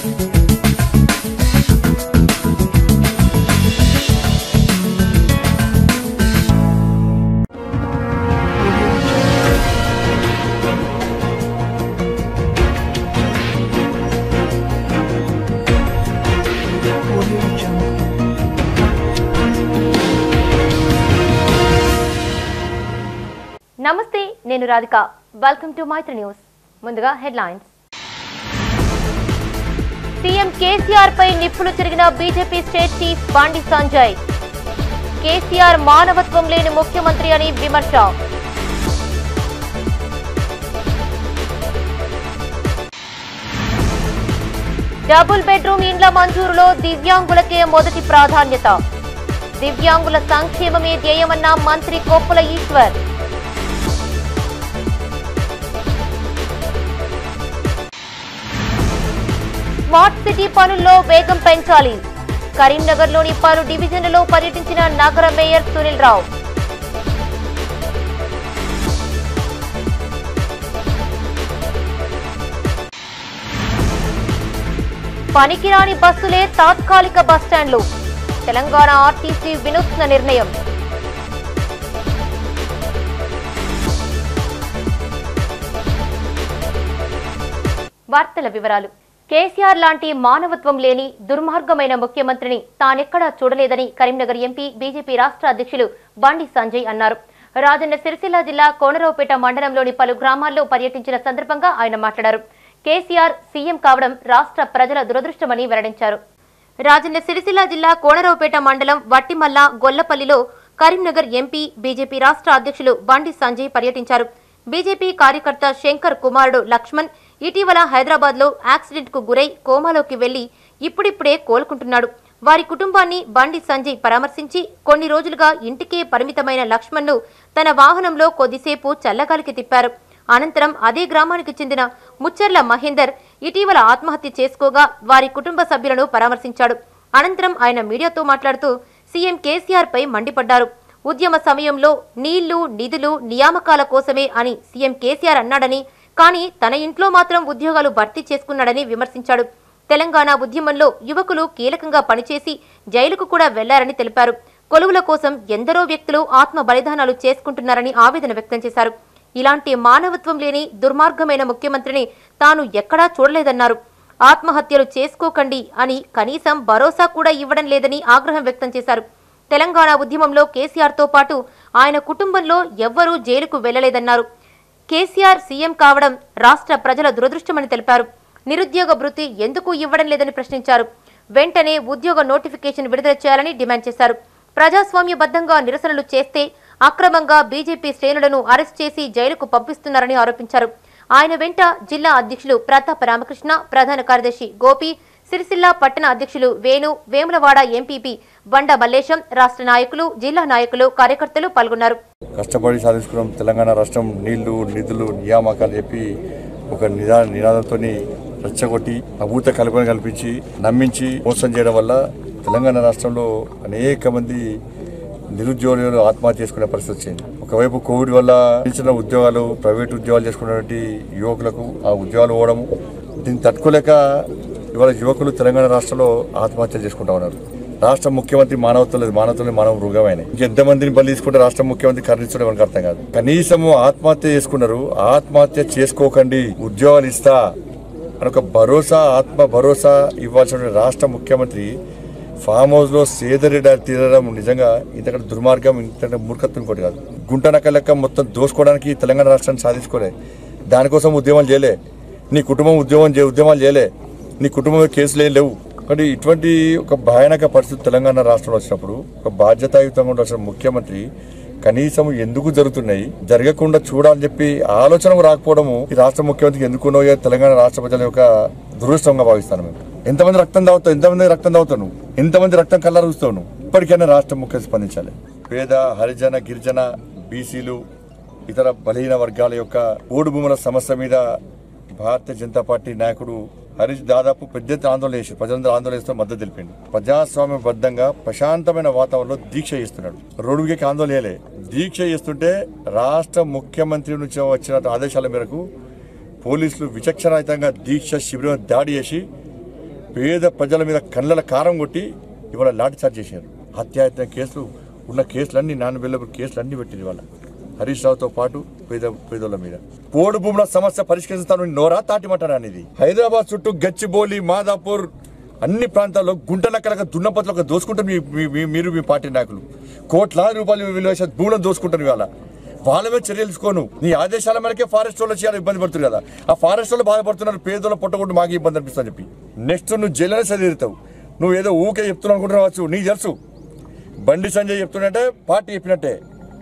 నమస్తే నేను Radhika welcome to Maitri news ముందుగా హెడ్లైన్స్ సీఎం కేసీఆర్ పై నిప్పులు చెరిగిన బీజేపీ స్టేట్ చీఫ్ బండి సంజయ్ కేసీఆర్ మానవత్వం లేని ముఖ్యమంత్రి అని విమర్శ డబుల్ బెడ్రూమ్ ఇండ్ల మంజూరులో దివ్యాంగులకే మొదటి ప్రాధాన్యత దివ్యాంగుల సంక్షేమమే ధ్యేయమన్న మంత్రి కొప్పుల ఈశ్వర్ స్మార్ట్ సిటీ పనుల్లో వేగం పెంచాలి కరీంనగర్లోని పలు డివిజన్లలో పర్యటించిన నగర మేయర్ సునీల్ రావు పనికిరాని బస్సులే తాత్కాలిక బస్టాండ్లు తెలంగాణ ఆర్టీసీ వినూత్న నిర్ణయం వార్తల వివరాలు కేసీఆర్ లాంటి మానవత్వం లేని దుర్మార్గమైన ముఖ్యమంత్రిని తానెక్కడా చూడలేదని కరీంనగర్ ఎంపీ బీజేపీ రాష్ట్ర అధ్యక్షులు బండి సంజయ్ అన్నారు రాజన్న సిరిసిల్ల జిల్లా కోనరావుపేట మండలంలోని పలు గ్రామాల్లో పర్యటించిన సందర్భంగా ఆయన మాట్లాడారు కేసీఆర్ సీఎం కావడం రాష్ట్ర ప్రజల దురదృష్టమని వెల్లడించారు రాజన్న సిరిసిల్ల జిల్లా కోనరావుపేట మండలం వట్టిమల్ల గొల్లపల్లిలో కరీంనగర్ ఎంపీ బీజేపీ రాష్ట్ర అధ్యక్షులు బండి సంజయ్ పర్యటించారు బీజేపీ కార్యకర్త శంకర్ కుమారుడు లక్ష్మణ్ ఇటీవల హైదరాబాద్ లో యాక్సిడెంట్ కు గురై కోమాలోకి వెళ్లి ఇప్పుడిప్పుడే కోలుకుంటున్నాడు వారి కుటుంబాన్ని బండి సంజయ్ పరామర్శించి కొన్ని రోజులుగా ఇంటికే పరిమితమైన లక్ష్మణ్ను తన వాహనంలో కొద్దిసేపు చల్లగాలికి తిప్పారు అనంతరం అదే గ్రామానికి చెందిన ముచ్చర్ల మహేందర్ ఇటీవల ఆత్మహత్య చేసుకోగా వారి కుటుంబ సభ్యులను పరామర్శించాడు అనంతరం ఆయన మీడియాతో మాట్లాడుతూ సీఎం కేసీఆర్ పై మండిపడ్డారు ఉద్యమ సమయంలో నీళ్లు నిధులు నియామకాల కోసమే అని సీఎం కేసీఆర్ అన్నాడని కానీ తన ఇంట్లో మాత్రం ఉద్యోగాలు భర్తీ చేసుకున్నాడని విమర్శించాడు తెలంగాణ ఉద్యమంలో యువకులు కీలకంగా పనిచేసి జైలుకు కూడా వెళ్లారని తెలిపారు కొలువుల కోసం ఎందరో వ్యక్తులు ఆత్మ బలిదానాలు చేసుకుంటున్నారని ఆవేదన వ్యక్తం చేశారు ఇలాంటి మానవత్వం లేని దుర్మార్గమైన ముఖ్యమంత్రిని తాను ఎక్కడా చూడలేదన్నారు ఆత్మహత్యలు చేసుకోకండి అని కనీసం భరోసా కూడా ఇవ్వడం లేదని ఆగ్రహం వ్యక్తం చేశారు తెలంగాణ ఉద్యమంలో కేసీఆర్తో పాటు ఆయన కుటుంబంలో ఎవ్వరూ జైలుకు వెళ్లలేదన్నారు కేసీఆర్ సీఎం కావడం రాష్ట్ర ప్రజల దురదృష్టమని తెలిపారు నిరుద్యోగ భృతి ఎందుకు ఇవ్వడం లేదని ప్రశ్నించారు వెంటనే ఉద్యోగ నోటిఫికేషన్ విడుదల చేయాలని డిమాండ్ చేశారు ప్రజాస్వామ్యబద్ధంగా నిరసనలు చేస్తే అక్రమంగా బీజేపీ శ్రేణులను అరెస్ట్ చేసి జైలుకు పంపిస్తున్నారని ఆరోపించారు ఆయన వెంట జిల్లా అధ్యక్షులు ప్రతాప రామకృష్ణ ప్రధాన కార్యదర్శి గోపి సిరిసిల్ల పట్టణ అధ్యక్షులు వేణు వేములవాడ ఎంపీపీ బండ మల్లేశం రాష్ట్ర నాయకులు జిల్లా నాయకులు కార్యకర్తలు పాల్గొన్నారు కష్టపడి సాధించుకున్నాం తెలంగాణ రాష్ట్రం నీళ్లు నిధులు నియామకాలు చెప్పి ఒక నిదా నినాదంతో రెచ్చగొట్టి అభూత కల్పన కల్పించి నమ్మించి మోసం చేయడం వల్ల తెలంగాణ రాష్ట్రంలో అనేక మంది నిరుద్యోగులు ఆత్మహత్య చేసుకునే పరిస్థితి వచ్చింది ఒకవైపు కోవిడ్ వల్ల చిన్న ఉద్యోగాలు ప్రైవేట్ ఉద్యోగాలు చేసుకున్నటువంటి యువకులకు ఆ ఉద్యోగాలు పోవడము దీన్ని తట్టుకోలేక ఇవాళ యువకులు తెలంగాణ రాష్ట్రంలో ఆత్మహత్యలు చేసుకుంటా ఉన్నారు రాష్ట్ర ముఖ్యమంత్రి మానవత్వం లేదు మానవత్వం మానవ మృగమైన ఇంకెంతమందిని బలి తీసుకుంటే రాష్ట్ర ముఖ్యమంత్రి కరుణించడం మనకు అర్థం కాదు కనీసము ఆత్మహత్య చేసుకున్నారు ఆత్మహత్య చేసుకోకండి ఉద్యోగాలు ఇస్తా అని ఒక భరోసా ఆత్మ భరోసా ఇవ్వాల్సిన రాష్ట్ర ముఖ్యమంత్రి ఫామ్ హౌస్ లో సేదరెడ్డి తీరడం నిజంగా ఇంతకంటే దుర్మార్గం ఇంతకంటే మూర్ఖత్వం ఇంకోటి కాదు గుంట నక్క లెక్క మొత్తం దోసుకోవడానికి తెలంగాణ రాష్ట్రాన్ని సాధించుకోలే దానికోసం ఉద్యమాలు చేయలే నీ కుటుంబం ఉద్యమం చే ఉద్యమాలు చేయలే నీ కుటుంబం కేసులు ఏం లేవు కానీ ఇటువంటి ఒక భయానక పరిస్థితి తెలంగాణ రాష్ట్రంలో వచ్చినప్పుడు ఒక బాధ్యతాయుతంగా ఉండాల్సిన ముఖ్యమంత్రి కనీసం ఎందుకు జరుగుతున్నాయి జరగకుండా చూడాలని చెప్పి ఆలోచన రాకపోవడము ఈ రాష్ట్ర ముఖ్యమంత్రికి ఎందుకున్నో తెలంగాణ రాష్ట్ర ప్రజల యొక్క దురదృష్టంగా భావిస్తాను మేము ఎంతమంది రక్తం తాగుతావు ఎంతమంది రక్తం తాగుతావు నువ్వు ఎంతమంది రక్తం కల్లా చూస్తావు నువ్వు ఇప్పటికైనా రాష్ట్ర ముఖ్యమంత్రి స్పందించాలి పేద హరిజన గిరిజన బీసీలు ఇతర బలహీన వర్గాల యొక్క ఓడు భూముల సమస్య మీద భారతీయ జనతా పార్టీ నాయకుడు హరీష్ దాదాపు పెద్ద ఎత్తున ఆందోళన చేసి ప్రజలందరూ ఆందోళన చేస్తూ మద్దతు తెలిపిండు ప్రజాస్వామ్యబద్ధంగా ప్రశాంతమైన వాతావరణంలో దీక్ష చేస్తున్నాడు రోడ్డుకి ఆందోళన చేయలే దీక్ష చేస్తుంటే రాష్ట్ర ముఖ్యమంత్రి నుంచి వచ్చిన ఆదేశాల మేరకు పోలీసులు విచక్షణాయుతంగా దీక్ష శిబిరం దాడి చేసి పేద ప్రజల మీద కళ్ళల కారం కొట్టి ఇవాళ లాఠీ చార్జ్ చేశారు హత్యాయత్న కేసులు ఉన్న కేసులన్నీ నాన్ అవైలబుల్ కేసులు అన్ని పెట్టింది ఇవాళ హరీష్ రావుతో పాటు పేద పేదోళ్ళ మీద పోడు భూముల సమస్య పరిష్కరిస్తాను నోరా తాటిమటారా అనేది హైదరాబాద్ చుట్టూ గచ్చిబౌలి మాదాపూర్ అన్ని ప్రాంతాల్లో గుంటలక్కలక దున్నపత్రులకు దోసుకుంటారు మీ మీ- మీ- మీరు మీ పార్టీ నాయకులు కోట్లాది రూపాయలు విలువ చేసే భూములను దోసుకుంటారు ఇవాళ వాళ్ళ మీద చర్యలు తీసుకోను నీ ఆదేశాల మేరకే ఫారెస్ట్ వాళ్ళు చేయాలి ఇబ్బంది పడుతుంది కదా ఆ ఫారెస్ట్ వాళ్ళు బాధపడుతున్నారు పేదోళ్ళ పొట్టకుండా మాకు ఇబ్బంది అనిపిస్తుంది చెప్పి నెక్స్ట్ నువ్వు జైల్లోనే చదివితావు నువ్వు ఏదో ఊకే చెప్తున్నావు అనుకుంటున్నావచ్చు నీకు తెలుసు బండి సంజయ్ చెప్తున్నట్టే పార్టీ చెప్పినట్టే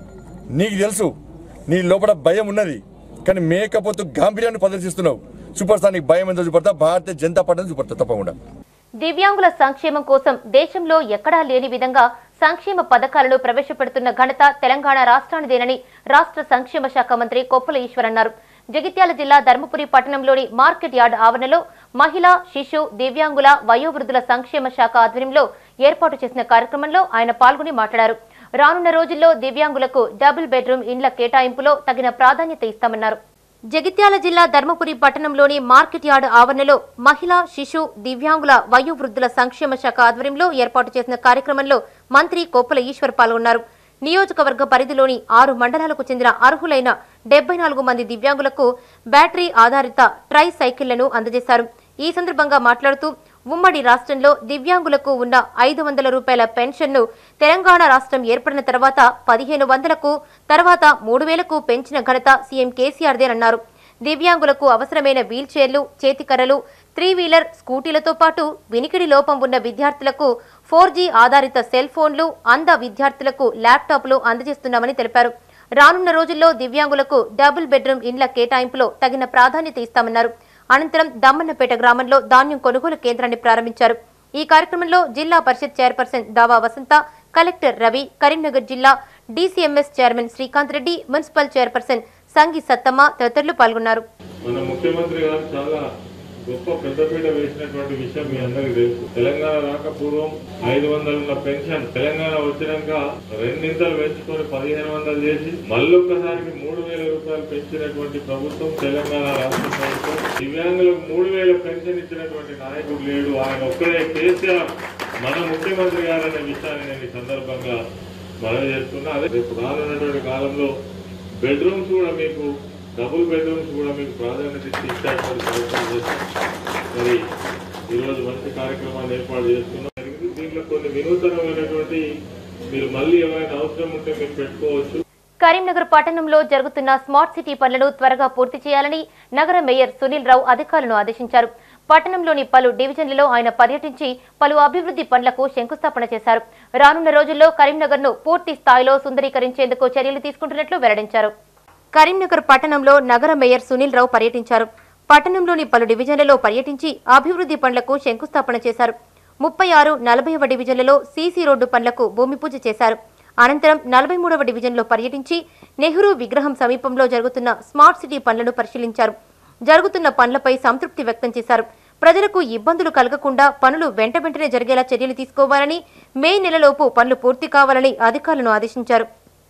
నీకు తెలుసు నీ లోపల భయం ఉన్నది కానీ మేకపోతు గాంభీర్యాన్ని ప్రదర్శిస్తున్నావు సూపర్ స్టార్ నీకు భయం ఎంతో చూపడతా భారతీయ జనతా పార్టీ చూపడతా తప్పకుండా దివ్యాంగుల సంక్షేమం కోసం దేశంలో ఎక్కడా లేని విధంగా సంక్షేమ పథకాలను ప్రవేశపెడుతున్న ఘనత తెలంగాణ రాష్ట్రానిదేనని రాష్ట్ర సంక్షేమ శాఖ మంత్రి కొప్పుల ఈశ్వర్ అన్నారు జగిత్యాల జిల్లా ధర్మపురి పట్టణంలోని మార్కెట్ యార్డ్ ఆవరణలో మహిళా శిశు దివ్యాంగుల వయోవృద్ధుల సంక్షేమ శాఖ ఆధ్వర్యంలో ఏర్పాటు చేసిన కార్యక్రమంలో ఆయన పాల్గొని మాట్లాడారు రానున్న రోజుల్లో దివ్యాంగులకు డబుల్ బెడ్రూమ్ ఇండ్ల కేటాయింపులో తగిన ప్రాధాన్యత ఇస్తామన్నారు జగిత్యాల జిల్లా ధర్మపురి పట్టణంలోని మార్కెట్ యార్డ్ ఆవరణలో మహిళా శిశు దివ్యాంగుల వయోవృద్ధుల సంక్షేమ శాఖ ఆధ్వర్యంలో ఏర్పాటు చేసిన కార్యక్రమంలో మంత్రి కొప్పుల ఈశ్వర్ పాల్గొన్నారు నియోజకవర్గ పరిధిలోని ఆరు మండలాలకు చెందిన అర్హులైన డెబ్బై నాలుగు మంది దివ్యాంగులకు బ్యాటరీ ఆధారిత ట్రై సైకిళ్లను అందజేశారు ఈ సందర్భంగా మాట్లాడుతూ ఉమ్మడి రాష్ట్రంలో దివ్యాంగులకు ఉన్న ఐదు వందల రూపాయల పెన్షన్ను తెలంగాణ రాష్ట్రం ఏర్పడిన తర్వాత పదిహేను వందలకు తర్వాత మూడు వేలకు పెంచిన ఘనత సీఎం కేసీఆర్దేనన్నారు దివ్యాంగులకు అవసరమైన వీల్ చైర్లు చేతికర్రలు త్రీ వీలర్ స్కూటీలతో పాటు వినికిడి లోపం ఉన్న విద్యార్థులకు ఫోర్ జీ ఆధారిత సెల్ ఫోన్లు అంధ విద్యార్థులకు ల్యాప్టాప్లు అందజేస్తున్నామని తెలిపారు రానున్న రోజుల్లో దివ్యాంగులకు డబుల్ బెడ్రూమ్ ఇండ్ల కేటాయింపులో తగిన ప్రాధాన్యత ఇస్తామన్నారు అనంతరం దమ్మన్నపేట గ్రామంలో ధాన్యం కొనుగోలు కేంద్రాన్ని ప్రారంభించారు ఈ కార్యక్రమంలో జిల్లా పరిషత్ చైర్పర్సన్ దావా వసంత కలెక్టర్ రవి కరీంనగర్ జిల్లా DCMS chairman Srikanth Reddy municipal chairperson Sangi Sattamma తదితరులు పాల్గొన్నారు మన ముఖ్యమంత్రి గారు చాలా గొప్ప పెద్దపీట వేసినటువంటి విషయం మీ అందరికీ తెలుసు తెలంగాణ రాక పూర్వం ఐదు వందల పెన్షన్ తెలంగాణ వచ్చినాక రెండింతలు పెంచుకొని పదిహేను వందలు చేసి మళ్ళొక్కసారికి మూడు వేల రూపాయలు పెంచినటువంటి ప్రభుత్వం తెలంగాణ రాష్ట్ర ప్రభుత్వం దివ్యాంగులకు మూడు వేల పెన్షన్ ఇచ్చినటువంటి నాయకుడు లేడు ఆయన ఒక్కడే కేసీఆర్ మన ముఖ్యమంత్రి గారు అనే విషయాన్ని నేను ఈ సందర్భంగా మనవి చేస్తున్నా అదే రేపు రానున్నటువంటి కాలంలో బెడ్రూమ్స్ కూడా మీకు డబుల్ బెడ్రూమ్స్ కూడా మీకు ప్రాధాన్యత ఇచ్చి ఇచ్చేటువంటి ప్రయత్నం చేస్తాం మరి ఈరోజు మంచి కార్యక్రమాన్ని ఏర్పాటు చేసుకున్నాం జరిగింది. దీంట్లో కొన్ని వినూతనమైనటువంటి మీరు మళ్ళీ ఎవరైనా అవసరం ఉంటే మీరు పెట్టుకోవచ్చు కరీంనగర్ పట్టణంలో జరుగుతున్న స్మార్ట్ సిటీ పనులను త్వరగా పూర్తి చేయాలని నగర మేయర్ సునీల్ రావు అధికారులను ఆదేశించారు పట్టణంలోని పలు డివిజన్లలో ఆయన పర్యటించి పలు అభివృద్ధి పనులకు శంకుస్థాపన చేశారు రానున్న రోజుల్లో కరీంనగర్ను పూర్తి స్థాయిలో సుందరీకరించేందుకు చర్యలు తీసుకుంటున్నట్లు వెల్లడించారు కరీంనగర్ పట్టణంలో నగర మేయర్ సునీల్ రావు పర్యటించారు పట్టణంలోని పలు డివిజన్లలో పర్యటించి అభివృద్ధి పనులకు శంకుస్థాపన చేశారు ముప్పై ఆరు నలభైవ డివిజన్లలో సీసీ రోడ్డు పనులకు భూమి పూజ చేశారు అనంతరం నలభై మూడవ డివిజన్లో పర్యటించి నెహ్రూ విగ్రహం సమీపంలో జరుగుతున్న స్మార్ట్ సిటీ పనులను పరిశీలించారు జరుగుతున్న పనులపై సంతృప్తి వ్యక్తం చేశారు ప్రజలకు ఇబ్బందులు కలగకుండా పనులు వెంట వెంటనే జరిగేలా చర్యలు తీసుకోవాలని మే నెలలోపు పనులు పూర్తి కావాలని అధికారులను ఆదేశించారు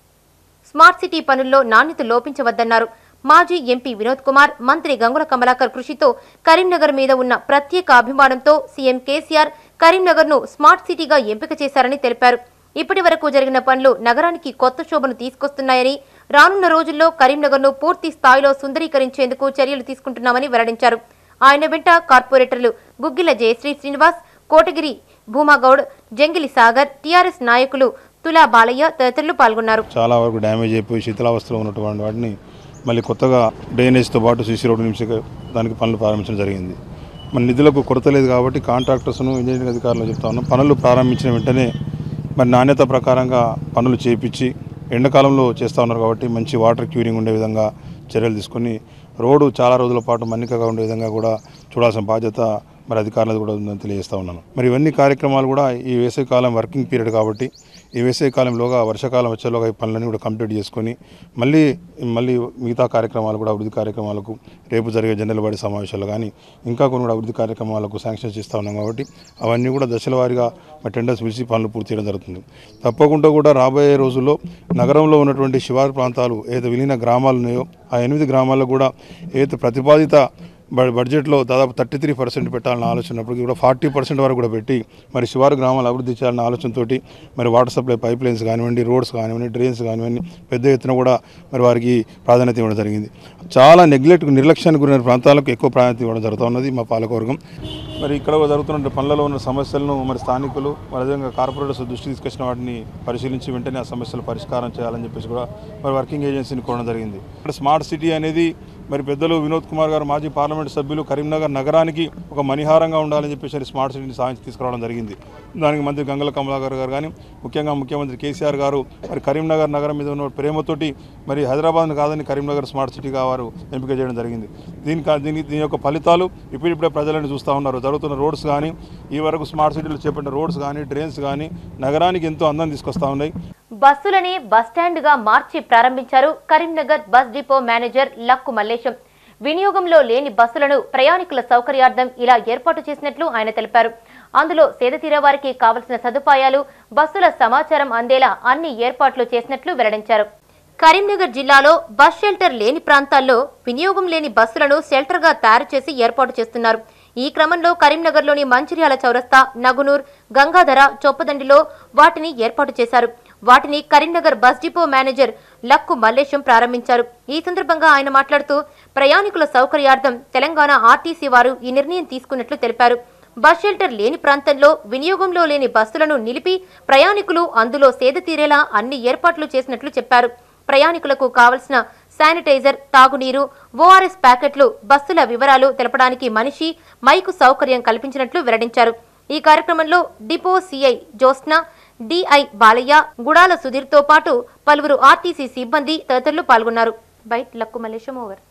స్మార్ట్ సిటీ పనుల్లో నాణ్యత లోపించవద్దన్నారు మాజీ ఎంపీ వినోద్ కుమార్ మంత్రి గంగుల కమలాకర్ కృషితో కరీంనగర్ మీద ఉన్న ప్రత్యేక అభిమానంతో సీఎం కేసీఆర్ కరీంనగర్ను స్మార్ట్ సిటీగా ఎంపిక చేశారని తెలిపారు ఇప్పటి వరకు జరిగిన పనులు నగరానికి కొత్త శోభను తీసుకొస్తున్నాయని రానున్న రోజుల్లో కరీంనగర్ను పూర్తి స్థాయిలో సుందరీకరించేందుకు చర్యలు తీసుకుంటున్నామని వెల్లడించారు ఆయన వెంట కార్పొరేటర్లు గుగ్గిల జయశ్రీ శ్రీనివాస్ కోటగిరి భూమాగౌడ్ జంగిలి సాగర్ టీఆర్ఎస్ నాయకులు తులా బాలయ్య తదితరులు పాల్గొన్నారు చాలా వరకు డ్యామేజ్ అయిపోయి శిథిలావస్థలో ఉన్నటువంటి వాటిని మళ్ళీ కొత్తగా డ్రైనేజ్తో పాటు సీసీ రోడ్డు నుంచి దానికి పనులు ప్రారంభించడం జరిగింది మన నిధులకు కొరత లేదు కాబట్టి కాంట్రాక్టర్స్ను ఇంజనీరింగ్ అధికారులు చెప్తా ఉన్నాం పనులు ప్రారంభించిన వెంటనే మరి నాణ్యత ప్రకారంగా పనులు చేపించి ఎండాకాలంలో చేస్తూ ఉన్నారు కాబట్టి మంచి వాటర్ క్యూరింగ్ ఉండే విధంగా చర్యలు తీసుకొని రోడ్డు చాలా రోజుల పాటు మన్నికగా ఉండే విధంగా కూడా చూడాల్సిన బాధ్యత మరి అధికారులకు కూడా ఉందని తెలియజేస్తా ఉన్నాను మరి ఇవన్నీ కార్యక్రమాలు కూడా ఈ వేసవికాలం వర్కింగ్ పీరియడ్ కాబట్టి ఈ వేసవికాలంలోగా వర్షాకాలం వచ్చేలోగా ఈ పనులన్నీ కూడా కంప్లీట్ చేసుకొని మళ్ళీ మళ్ళీ మిగతా కార్యక్రమాలు కూడా అభివృద్ధి కార్యక్రమాలకు రేపు జరిగే జనరల్ బాడీ సమావేశాలు కానీ ఇంకా కొన్ని కూడా అభివృద్ధి కార్యక్రమాలకు శాంక్షన్స్ ఇస్తా ఉన్నాం కాబట్టి అవన్నీ కూడా దశల వారీగా మా టెండర్స్ పిలిచి పనులు పూర్తి చేయడం జరుగుతుంది తప్పకుండా కూడా రాబోయే రోజుల్లో నగరంలో ఉన్నటువంటి శివారు ప్రాంతాలు ఏదైతే విలీన గ్రామాలు ఉన్నాయో ఆ ఎనిమిది గ్రామాల్లో కూడా ఏదైతే ప్రతిపాదిత బ- బడ్జెట్లో దాదాపు థర్టీ త్రీ పర్సెంట్ పెట్టాలన్న ఆలోచన ఉన్నప్పటికీ కూడా ఫార్టీ పర్సెంట్ వరకు కూడా పెట్టి మరి శివారు గ్రామాలు అభివృద్ధి చేయాలన్న ఆలోచనతోటి మరి వాటర్ సప్లై పైప్ లైన్స్ కానివ్వండి రోడ్స్ కానివ్వండి డ్రైన్స్ కానివ్వండి పెద్ద ఎత్తున కూడా మరి వారికి ప్రాధాన్యత ఇవ్వడం జరిగింది చాలా నెగ్లెక్ట్ నిర్లక్ష్యానికి గురైన ప్రాంతాలకు ఎక్కువ ప్రాధాన్యత ఇవ్వడం జరుగుతూ ఉన్నది మా పాలకవర్గం మరి ఇక్కడ జరుగుతున్న పనులలో ఉన్న సమస్యలను మరి స్థానికులు మరి అదేవిధంగా కార్పొరేటర్స్ దృష్టి తీసుకొచ్చిన వాటిని పరిశీలించి వెంటనే ఆ సమస్యల పరిష్కారం చేయాలని చెప్పేసి కూడా మరి వర్కింగ్ ఏజెన్సీని కోరడం జరిగింది ఇక్కడ స్మార్ట్ సిటీ అనేది మరి పెద్దలు వినోద్ కుమార్ గారు మాజీ పార్లమెంట్ సభ్యులు కరీంనగర్ నగరానికి ఒక మణిహారంగా ఉండాలని చెప్పేసి స్మార్ట్ సిటీని సాధించి తీసుకురావడం జరిగింది దానికి మంత్రి గంగల కమలాకర్ గారు కానీ ముఖ్యంగా ముఖ్యమంత్రి కేసీఆర్ గారు మరి కరీంనగర్ నగరం మీద ఉన్న ప్రేమతోటి మరి హైదరాబాద్ను కాదని కరీంనగర్ స్మార్ట్ సిటీగా వారు ఎంపిక చేయడం జరిగింది దీని కా- దీని దీని యొక్క ఫలితాలు ఇప్పుడిప్పుడే ప్రజలను చూస్తూ ఉన్నారు జరుగుతున్న రోడ్స్ కానీ ఈ వరకు స్మార్ట్ సిటీలో చేపట్టిన రోడ్స్ కానీ డ్రైన్స్ కానీ నగరానికి ఎంతో అందం తీసుకొస్తా ఉన్నాయి బస్సులని బస్టాండ్ గా మార్చి ప్రారంభించారు Karimnagar bus depot manager Lakku Mallesham వినియోగంలో లేని బస్సులను ప్రయాణికుల సౌకర్యార్థం ఇలా ఏర్పాటు చేసినట్లు ఆయన తెలిపారు అందులో సేదతీర వారికి కావలసిన సదుపాయాలు బస్సుల సమాచారం అందేలా అన్ని ఏర్పాట్లు చేసినట్లు వెల్లడించారు కరీంనగర్ జిల్లాలో బస్ షెల్టర్ లేని ప్రాంతాల్లో వినియోగం లేని బస్సులను షెల్టర్ గా తయారు చేసి ఏర్పాటు చేస్తున్నారు ఈ క్రమంలో కరీంనగర్లోని మంచిర్యాల చౌరస్తా నగునూర్ గంగాధర చొప్పదండిలో వాటిని ఏర్పాటు చేశారు వాటిని Karimnagar bus depot manager Lakku Mallesham ప్రారంభించారు ఈ సందర్భంగా ఆయన మాట్లాడుతూ ప్రయాణికుల సౌకర్యార్థం తెలంగాణ ఆర్టీసీ వారు ఈ నిర్ణయం తీసుకున్నట్లు తెలిపారు బస్ షెల్టర్ లేని ప్రాంతంలో వినియోగంలో లేని బస్సులను నిలిపి ప్రయాణికులు అందులో సేద తీరేలా అన్ని ఏర్పాట్లు చేసినట్లు చెప్పారు ప్రయాణికులకు కావలసిన శానిటైజర్ తాగునీరు ఓఆర్ఎస్ ప్యాకెట్లు బస్సుల వివరాలు తెలపడానికి మనిషి మైకు సౌకర్యం కల్పించినట్లు వెల్లడించారు ఈ కార్యక్రమంలో depot CI Jyotsna DI Balaiah Gudala సుధీర్తో పాటు పలువురు ఆర్టీసీ సిబ్బంది తదితరులు పాల్గొన్నారు బైట్ లక్కు మల్లేశం ఓవర్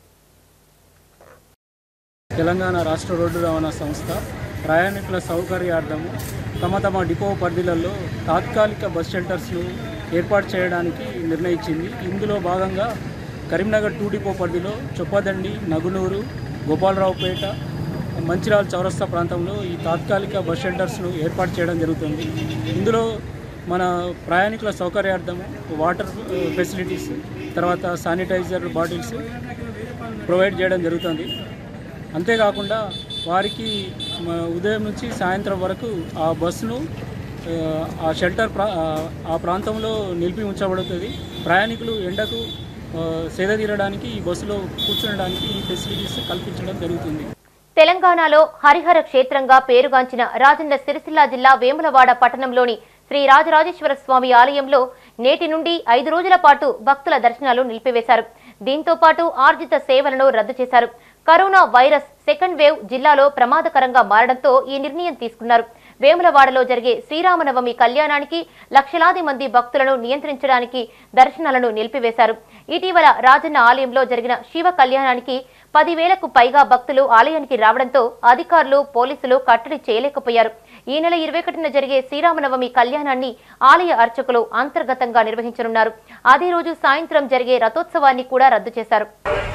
తెలంగాణ రాష్ట్ర రోడ్డు రవాణా సంస్థ ప్రయాణికుల సౌకర్యార్థము తమ తమ డిపో పరిధిలలో తాత్కాలిక బస్ షెల్టర్స్ను ఏర్పాటు చేయడానికి నిర్ణయించింది ఇందులో భాగంగా కరీంనగర్ టూ డిపో పరిధిలో చొప్పదండి నగునూరు గోపాలరావుపేట మంచిర్యాల చౌరస్తా ప్రాంతంలో ఈ తాత్కాలిక బస్ షెల్టర్స్ను ఏర్పాటు చేయడం జరుగుతుంది ఇందులో మన ప్రయాణికుల సౌకర్యార్థము వాటర్ ఫెసిలిటీస్ తర్వాత శానిటైజర్ బాటిల్స్ ప్రొవైడ్ చేయడం జరుగుతుంది అంతేకాకుండా వారికి మ- ఉదయం నుంచి సాయంత్రం వరకు ఆ బస్సును ఆ, ఆ షెల్టర్ ప్రా ఆ, ఆ ప్రాంతంలో నిలిపి ఉంచబడుతుంది ప్రయాణికులు ఎండకు ఆ, సేద తీరడానికి ఈ బస్సులో కూర్చునడానికి ఈ ఫెసిలిటీస్ కల్పించడం జరుగుతుంది తెలంగాణలో హరిహర క్షేత్రంగా పేరుగాంచిన రాజన్న సిరిసిల్ల జిల్లా వేములవాడ పట్టణంలోని శ్రీ రాజరాజేశ్వర స్వామి ఆలయంలో నేటి నుండి ఐదు రోజుల పాటు భక్తుల దర్శనాలు నిలిపివేశారు దీంతో పాటు ఆర్జిత సేవలను రద్దు చేశారు కరోనా వైరస్ సెకండ్ వేవ్ జిల్లాలో ప్రమాదకరంగా మారడంతో ఈ నిర్ణయం తీసుకున్నారు వేములవాడలో జరిగే శ్రీరామనవమి కళ్యాణానికి లక్షలాది మంది భక్తులను నియంత్రించడానికి దర్శనాలను నిలిపివేశారు ఇటీవల రాజన్న ఆలయంలో జరిగిన శివ కళ్యాణానికి పదివేలకు పైగా భక్తులు ఆలయానికి రావడంతో అధికారులు పోలీసులు కట్టడి చేయలేకపోయారు ఈ నెల ఇరవై ఒకటిన జరిగే శ్రీరామనవమి కళ్యాణాన్ని ఆలయ అర్చకులు అంతర్గతంగా నిర్వహించనున్నారు అదే రోజు సాయంత్రం జరిగే రథోత్సవాన్ని కూడా రద్దు చేశారు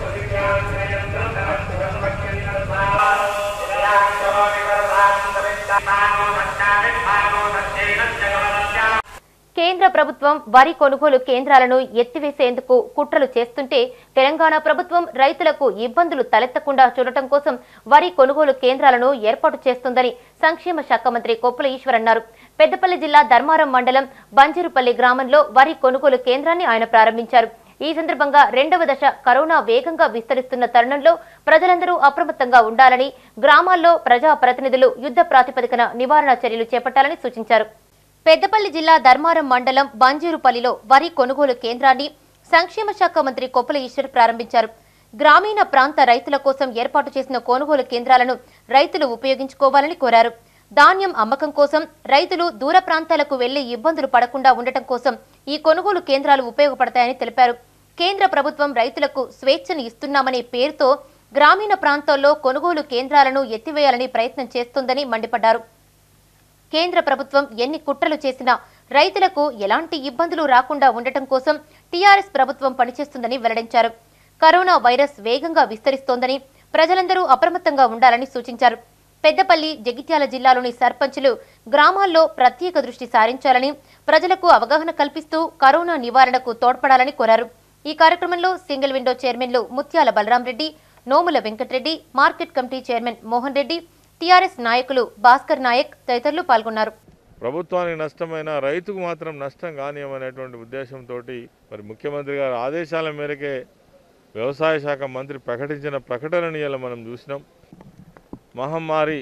కేంద్ర ప్రభుత్వం వరి కొనుగోలు కేంద్రాలను ఎత్తివేసేందుకు కుట్రలు చేస్తుంటే తెలంగాణ ప్రభుత్వం రైతులకు ఇబ్బందులు తలెత్తకుండా చూడటం కోసం వరి కొనుగోలు కేంద్రాలను ఏర్పాటు చేస్తుందని సంక్షేమ శాఖ మంత్రి కొప్పుల ఈశ్వర్ అన్నారు పెద్దపల్లి జిల్లా ధర్మారం మండలం బంజరుపల్లి గ్రామంలో వరి కొనుగోలు కేంద్రాన్ని ఆయన ప్రారంభించారు ఈ సందర్భంగా రెండవ దశ కరోనా వేగంగా విస్తరిస్తున్న తరుణంలో ప్రజలందరూ అప్రమత్తంగా ఉండాలని గ్రామాల్లో ప్రజా ప్రతినిధులు యుద్ధ ప్రాతిపదికన నివారణ చర్యలు చేపట్టాలని సూచించారు పెద్దపల్లి జిల్లా ధర్మారం మండలం బంజీరుపల్లిలో వరి కొనుగోలు కేంద్రాన్ని సంక్షేమ శాఖ మంత్రి కొప్పుల ఈశ్వర్ ప్రారంభించారు గ్రామీణ ప్రాంత రైతుల కోసం ఏర్పాటు చేసిన కొనుగోలు కేంద్రాలను రైతులు ఉపయోగించుకోవాలని కోరారు ధాన్యం అమ్మకం కోసం రైతులు దూర ప్రాంతాలకు వెళ్లి ఇబ్బందులు పడకుండా ఉండటం కోసం ఈ కొనుగోలు కేంద్రాలు ఉపయోగపడతాయని తెలిపారు కేంద్ర ప్రభుత్వం రైతులకు స్వేచ్ఛను ఇస్తున్నామనే పేరుతో గ్రామీణ ప్రాంతాల్లో కొనుగోలు కేంద్రాలను ఎత్తివేయాలని ప్రయత్నం చేస్తోందని మండిపడ్డారు కేంద్ర ప్రభుత్వం ఎన్ని కుట్రలు చేసినా రైతులకు ఎలాంటి ఇబ్బందులు రాకుండా ఉండటం కోసం టీఆర్ఎస్ ప్రభుత్వం పనిచేస్తుందని వెల్లడించారు కరోనా వైరస్ వేగంగా విస్తరిస్తోందని ప్రజలందరూ అప్రమత్తంగా ఉండాలని సూచించారు పెద్దపల్లి జగిత్యాల జిల్లాలోని సర్పంచులు గ్రామాల్లో ప్రత్యేక దృష్టి సారించాలని ప్రజలకు అవగాహన కల్పిస్తూ కరోనా నివారణకు తోడ్పడాలని కోరారు ఈ కార్యక్రమంలో సింగిల్ విండో చైర్మన్లు Mutyala Balaram Reddy Nomula Venkatareddy market committee chairman Mohan Reddy TRS నాయకులు భాస్కర్ నాయక్ తదితరులు పాల్గొన్నారు ప్రభుత్వానికి నష్టమైన రైతుకు మాత్రం నష్టం కానియమనేటువంటి ఉద్దేశంతో మరి ముఖ్యమంత్రి గారి ఆదేశాల మేరకే వ్యవసాయ శాఖ మంత్రి ప్రకటించిన ప్రకటనని ఇలా మనం చూసినాం మహమ్మారి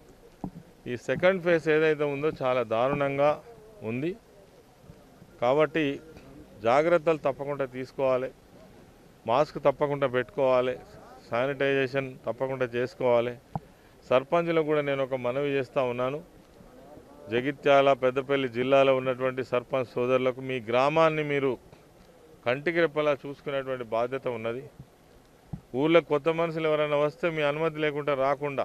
ఈ సెకండ్ ఫేజ్ ఏదైతే ఉందో చాలా దారుణంగా ఉంది కాబట్టి జాగ్రత్తలు తప్పకుండా తీసుకోవాలి మాస్క్ తప్పకుండా పెట్టుకోవాలి శానిటైజేషన్ తప్పకుండా చేసుకోవాలి సర్పంచులకు కూడా నేను ఒక మనవి చేస్తూ ఉన్నాను జగిత్యాల పెద్దపల్లి జిల్లాలో ఉన్నటువంటి సర్పంచ్ సోదరులకు మీ గ్రామాన్ని మీరు కంటికి రెప్పలా చూసుకునేటువంటి బాధ్యత ఉన్నది ఊళ్ళో కొత్త మనుషులు ఎవరైనా వస్తే మీ అనుమతి లేకుండా రాకుండా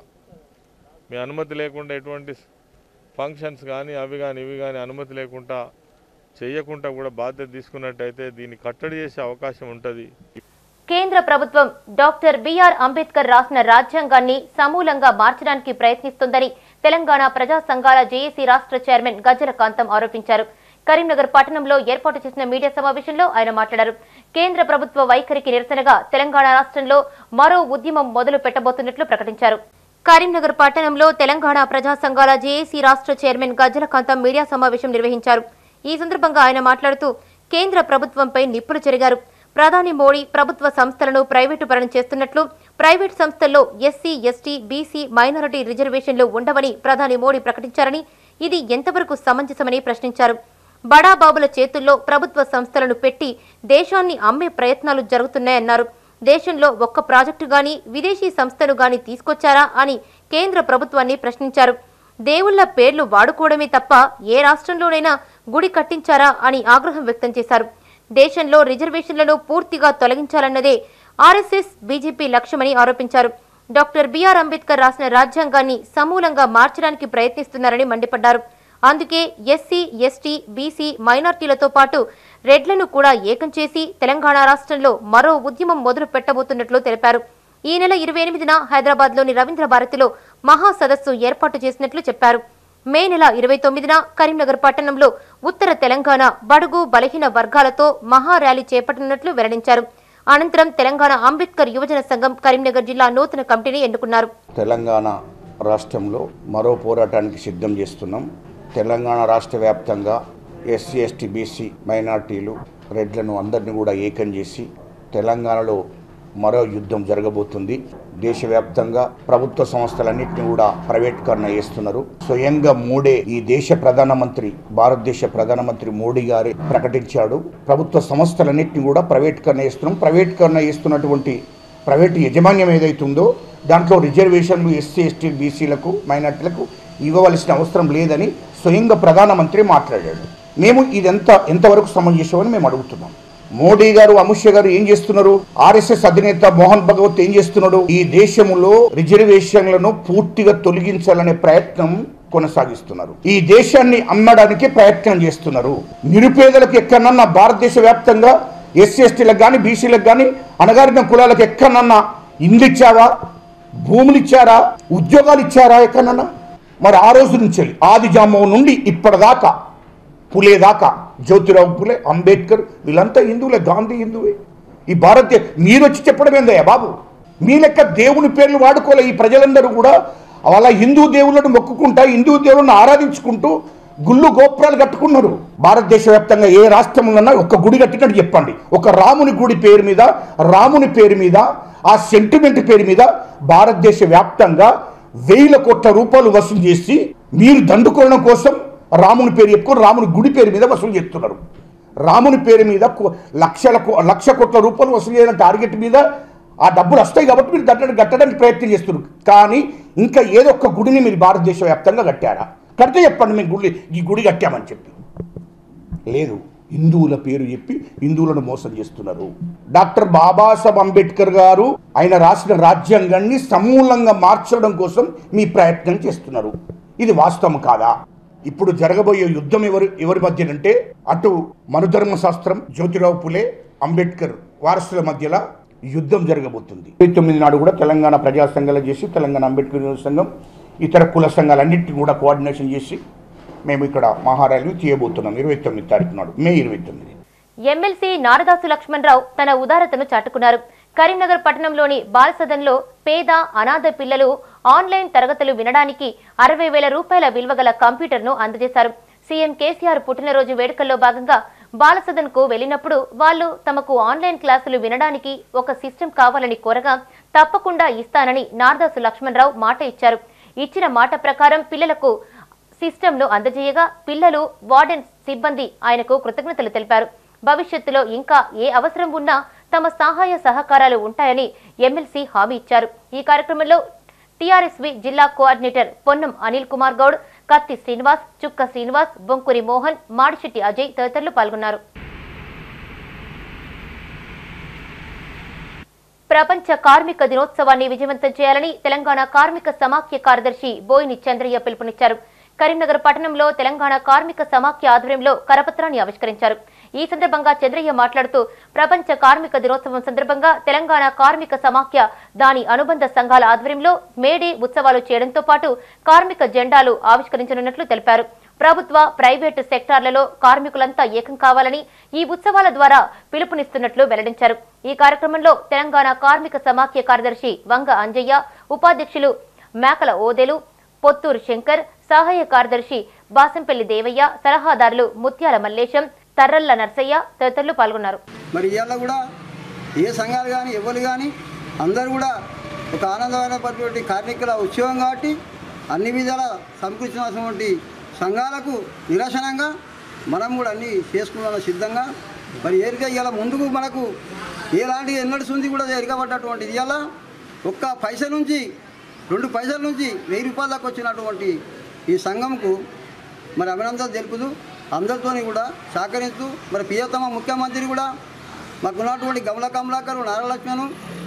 మీ అనుమతి లేకుండా ఎటువంటి ఫంక్షన్స్ కానీ అవి కానీ ఇవి కానీ అనుమతి లేకుండా చేయకుండా కూడా బాధ్యత తీసుకున్నట్టయితే దీన్ని కట్టడి చేసే అవకాశం ఉంటుంది కేంద్ర ప్రభుత్వం డాక్టర్ బిఆర్ అంబేద్కర్ రాసిన రాజ్యాంగాన్ని సమూలంగా మార్చడానికి ప్రయత్నిస్తోందని తెలంగాణ ప్రజా సంఘాల జేఏసీ రాష్ట్ర చైర్మన్ గజ్జల కాంతం ఆరోపించారు కరీంనగర్ పట్టణంలో ఏర్పాటు చేసిన మీడియా సమావేశంలో ఆయన మాట్లాడారు కేంద్ర ప్రభుత్వ వైఖరికి నిరసనగా తెలంగాణ రాష్ట్రంలో మరో ఉద్యమం మొదలు పెట్టబోతున్నట్లు ప్రకటించారు కరీంనగర్ పట్టణంలో తెలంగాణ ప్రజా సంఘాల జేఏసీ రాష్ట్ర చైర్మన్ గజ్జల కాంతం మీడియా సమావేశం నిర్వహించారు ఈ సందర్భంగా ఆయన మాట్లాడుతూ కేంద్ర ప్రభుత్వంపై నిప్పులు చెరిగారు ప్రధాని మోడీ ప్రభుత్వ సంస్థలను ప్రైవేటు పరం చేస్తున్నట్లు ప్రైవేట్ సంస్థల్లో ఎస్సీ ఎస్టీ బీసీ మైనారిటీ రిజర్వేషన్లు ఉండవని ప్రధాని మోడీ ప్రకటించారని ఇది ఎంతవరకు సమంజసమని ప్రశ్నించారు బడాబాబుల చేతుల్లో ప్రభుత్వ సంస్థలను పెట్టి దేశాన్ని అమ్మే ప్రయత్నాలు జరుగుతున్నాయన్నారు దేశంలో ఒక్క ప్రాజెక్టు గాని విదేశీ సంస్థను గాని తీసుకొచ్చారా అని కేంద్ర ప్రభుత్వాన్ని ప్రశ్నించారు దేవుళ్ల పేర్లు వాడుకోవడమే తప్ప ఏ రాష్ట్రంలోనైనా గుడి కట్టించారా అని ఆగ్రహం వ్యక్తం చేశారు దేశంలో రిజర్వేషన్లను పూర్తిగా తొలగించాలన్నదే ఆర్ఎస్ఎస్ బీజేపీ లక్ష్యమని ఆరోపించారు డాక్టర్ బిఆర్ అంబేద్కర్ రాసిన రాజ్యాంగాన్ని సమూలంగా మార్చడానికి ప్రయత్నిస్తున్నారని మండిపడ్డారు అందుకే ఎస్సీ ఎస్టీ బీసీ మైనార్టీలతో పాటు రెడ్లను కూడా ఏకం చేసి తెలంగాణ రాష్ట్రంలో మరో ఉద్యమం మొదలు పెట్టబోతున్నట్లు తెలిపారు ఈ నెల ఇరవై ఎనిమిదిన హైదరాబాద్లోని రవీంద్ర భారతిలో మహా సదస్సు ఏర్పాటు చేసినట్లు చెప్పారు మే నెల ఇరవై తొమ్మిదిన కరీంనగర్ పట్టణంలో ఉత్తర తెలంగాణ బడుగు బలహీన వర్గాలతో మహా ర్యాలీ చేపట్టనున్నట్లు వెల్లడించారు అనంతరం తెలంగాణ అంబేద్కర్ యువజన సంఘం కరీంనగర్ జిల్లా నూతన కమిటీని ఎన్నుకున్నారు తెలంగాణ రాష్ట్రంలో మరో పోరాటానికి సిద్ధం చేస్తున్నాం తెలంగాణ రాష్ట్ర వ్యాప్తంగా ఎస్సీ ఎస్టీ బీసీ మైనార్టీలు రెడ్లను అందరినీ కూడా ఏకం చేసి తెలంగాణలో మరో యుద్ధం జరగబోతుంది దేశవ్యాప్తంగా ప్రభుత్వ సంస్థలన్నింటినీ కూడా ప్రైవేటీకరణ చేస్తున్నారు స్వయంగా మోడే ఈ దేశ ప్రధానమంత్రి భారతదేశ ప్రధానమంత్రి మోడీ గారే ప్రకటించాడు ప్రభుత్వ సంస్థలన్నింటినీ కూడా ప్రైవేటీకరణ చేస్తున్నాం ప్రైవేటీకరణ చేస్తున్నటువంటి ప్రైవేటు యజమాన్యం ఏదైతుందో దాంట్లో రిజర్వేషన్లు ఎస్సీ ఎస్టీ బీసీలకు మైనార్టీలకు ఇవ్వవలసిన అవసరం లేదని స్వయంగా ప్రధానమంత్రి మాట్లాడాడు మేము ఇదంతా ఎంతవరకు సమంజసమని మేము అడుగుతున్నాం మోడీ గారు అమిత్ షా గారు ఏం చేస్తున్నారు ఆర్ఎస్ఎస్ అధినేత మోహన్ భగవత్ ఏం చేస్తున్నాడు ఈ దేశంలో రిజర్వేషన్లను పూర్తిగా తొలగించాలనే ప్రయత్నం కొనసాగిస్తున్నారు ఈ దేశాన్ని అమ్మడానికి ప్రయత్నం చేస్తున్నారు నిరుపేదలకు ఎక్కడన్నా భారతదేశ వ్యాప్తంగా ఎస్సీ ఎస్టీలకు కానీ బీసీలకు కానీ అణగారిన కులాలకు ఎక్కడన్నా ఇండ్లు ఇచ్చావా భూములు ఇచ్చారా ఉద్యోగాలు ఇచ్చారా ఎక్కడన్నా మరి ఆ రోజు నుంచి ఆది జామం నుండి ఇప్పటిదాకా పులే దాకా జ్యోతిరావు పులే అంబేద్కర్ వీళ్ళంతా హిందువులే గాంధీ హిందువే ఈ భారతీయ మీరు వచ్చి చెప్పడం ఏందయ్యా బాబు మీ లెక్క దేవుని పేర్లు వాడుకోలే ఈ ప్రజలందరూ కూడా వాళ్ళ హిందూ దేవుళ్ళను మొక్కుకుంటా హిందూ దేవుళ్ళను ఆరాధించుకుంటూ గుళ్ళు గోపురాలు కట్టుకున్నారు భారతదేశ వ్యాప్తంగా ఏ రాష్ట్రంలో ఒక గుడి కట్టినట్టు చెప్పండి ఒక రాముని గుడి పేరు మీద రాముని పేరు మీద ఆ సెంటిమెంట్ పేరు మీద భారతదేశ వ్యాప్తంగా వేల కోట్ల రూపాయలు వసూలు చేసి మీరు దండుకోవడం కోసం రాముని పేరు చెప్పుకొని రాముని గుడి పేరు మీద వసూలు చేస్తున్నారు రాముని పేరు మీద కు- లక్షల కో- లక్ష కోట్ల రూపాయలు వసూలు చేయడం టార్గెట్ మీద ఆ డబ్బులు వస్తాయి కాబట్టి మీరు కట్టడానికి కట్టడానికి ప్రయత్నం చేస్తున్నారు కానీ ఇంకా ఏదో ఒక గుడిని మీరు భారతదేశ వ్యాప్తంగా కట్టారా కడితే చెప్పండి మేము గుడి ఈ గుడి కట్టామని చెప్పి లేదు హిందువుల పేరు చెప్పి హిందువులను మోసం చేస్తున్నారు డాక్టర్ బాబాసాహెబ్ అంబేద్కర్ గారు ఆయన రాసిన రాజ్యాంగాన్ని సమూలంగా మార్చడం కోసం మీ ప్రయత్నం చేస్తున్నారు ఇది వాస్తవం కాదా ఇప్పుడు జరగబోయే యుద్ధం ఎవరు ఎవరి మధ్యనంటే అటు మనుధర్మ శాస్త్రం జ్యోతిరావు పులే అంబేద్కర్ వారసుల మధ్యలో యుద్ధం జరగబోతుంది ఇరవై తొమ్మిది నాడు కూడా తెలంగాణ ప్రజా సంఘాలు చేసి తెలంగాణ అంబేద్కర్ యువజన సంఘం ఇతర కుల సంఘాలన్నింటినీ కూడా కోఆర్డినేషన్ చేసి మేము ఇక్కడ మహారాజు తీయబోతున్నాం ఇరవై తొమ్మిది తారీఖు నాడు మే ఇరవై తొమ్మిది ఎమ్మెల్సీ నారదాసు లక్ష్మణరావు తన ఉదారతను చాటుకున్నారు కరీంనగర్ పట్టణంలోని బాలసదన్లో పేద అనాథ పిల్లలు ఆన్లైన్ తరగతులు వినడానికి అరవై వేల రూపాయల విలువగల కంప్యూటర్ను అందజేశారు సీఎం కేసీఆర్ పుట్టినరోజు వేడుకల్లో భాగంగా బాలసదన్ కు వెళ్లినప్పుడు వాళ్ళు తమకు ఆన్లైన్ క్లాసులు వినడానికి ఒక సిస్టమ్ కావాలని కోరగా తప్పకుండా ఇస్తానని నార్దాసు లక్ష్మణరావు మాట ఇచ్చారు ఇచ్చిన మాట ప్రకారం పిల్లలకు సిస్టమ్ను అందజేయగా పిల్లలు వార్డెన్ సిబ్బంది ఆయనకు కృతజ్ఞతలు తెలిపారు భవిష్యత్తులో ఇంకా ఏ అవసరం ఉన్నా తమ సహాయ సహకారాలు ఉంటాయని ఎమ్మెల్సీ హామీ ఇచ్చారు ఈ కార్యక్రమంలో టీఆర్ఎస్వి జిల్లా కోఆర్డినేటర్ పొన్నం అనిల్ కుమార్ గౌడ్ కత్తి శ్రీనివాస్ చుక్క శ్రీనివాస్ బొంకురి మోహన్ మాడిశెట్టి అజయ్ తదితరులు పాల్గొన్నారు ప్రపంచ కార్మిక దినోత్సవాన్ని విజయవంతం చేయాలని తెలంగాణ కార్మిక సమాఖ్య కార్యదర్శి బోయిని చంద్రయ్య పిలుపునిచ్చారు కరీంనగర్ పట్టణంలో తెలంగాణ కార్మిక సమాఖ్య ఆధ్వర్యంలో కరపత్రాన్ని ఆవిష్కరించారు ఈ సందర్భంగా చంద్రయ్య మాట్లాడుతూ ప్రపంచ కార్మిక దినోత్సవం సందర్భంగా తెలంగాణ కార్మిక సమాఖ్య దాని అనుబంధ సంఘాల ఆధ్వర్యంలో మేడే ఉత్సవాలు చేయడంతో పాటు కార్మిక జెండాలు ఆవిష్కరించనున్నట్లు తెలిపారు ప్రభుత్వ ప్రైవేటు సెక్టార్లలో కార్మికులంతా ఏకం కావాలని ఈ ఉత్సవాల ద్వారా పిలుపునిస్తున్నట్లు వెల్లడించారు ఈ కార్యక్రమంలో తెలంగాణ కార్మిక సమాఖ్య కార్యదర్శి వంగ అంజయ్య ఉపాధ్యక్షులు మేకల ఓదెలు పొత్తూరు శంకర్ సహాయ కార్యదర్శి బాసంపల్లి దేవయ్య సలహాదారులు ముత్యాల మల్లేశం తర్రల్ల నర్సయ్య తదితరులు పాల్గొన్నారు మరి ఇవాళ కూడా ఏ సంఘాలు కానీ ఎవరు కానీ అందరూ కూడా ఒక ఆనందమైనటువంటి కార్మికుల ఉత్సవం కాబట్టి అన్ని విధాల సమకూర్చినటువంటి సంఘాలకు నిరసనంగా మనం కూడా అన్ని చేసుకున్నాం సిద్ధంగా మరి ఏరిక ఇవాళ ముందుకు మనకు ఎలాంటి ఎన్నడుస్తుంది కూడా ఎరగబడ్డటువంటిది ఇవాళ ఒక్క పైసల నుంచి రెండు పైసల నుంచి వెయ్యి రూపాయల దాకా వచ్చినటువంటి ఈ సంఘంకు మరి అభినందనలు తెలుపుతూ అందరితోని కూడా సహకరిస్తూ మరి ప్రియతమ ముఖ్యమంత్రి కూడా మాకున్నటువంటి గమల కమలాకరు నారలక్ష్మణు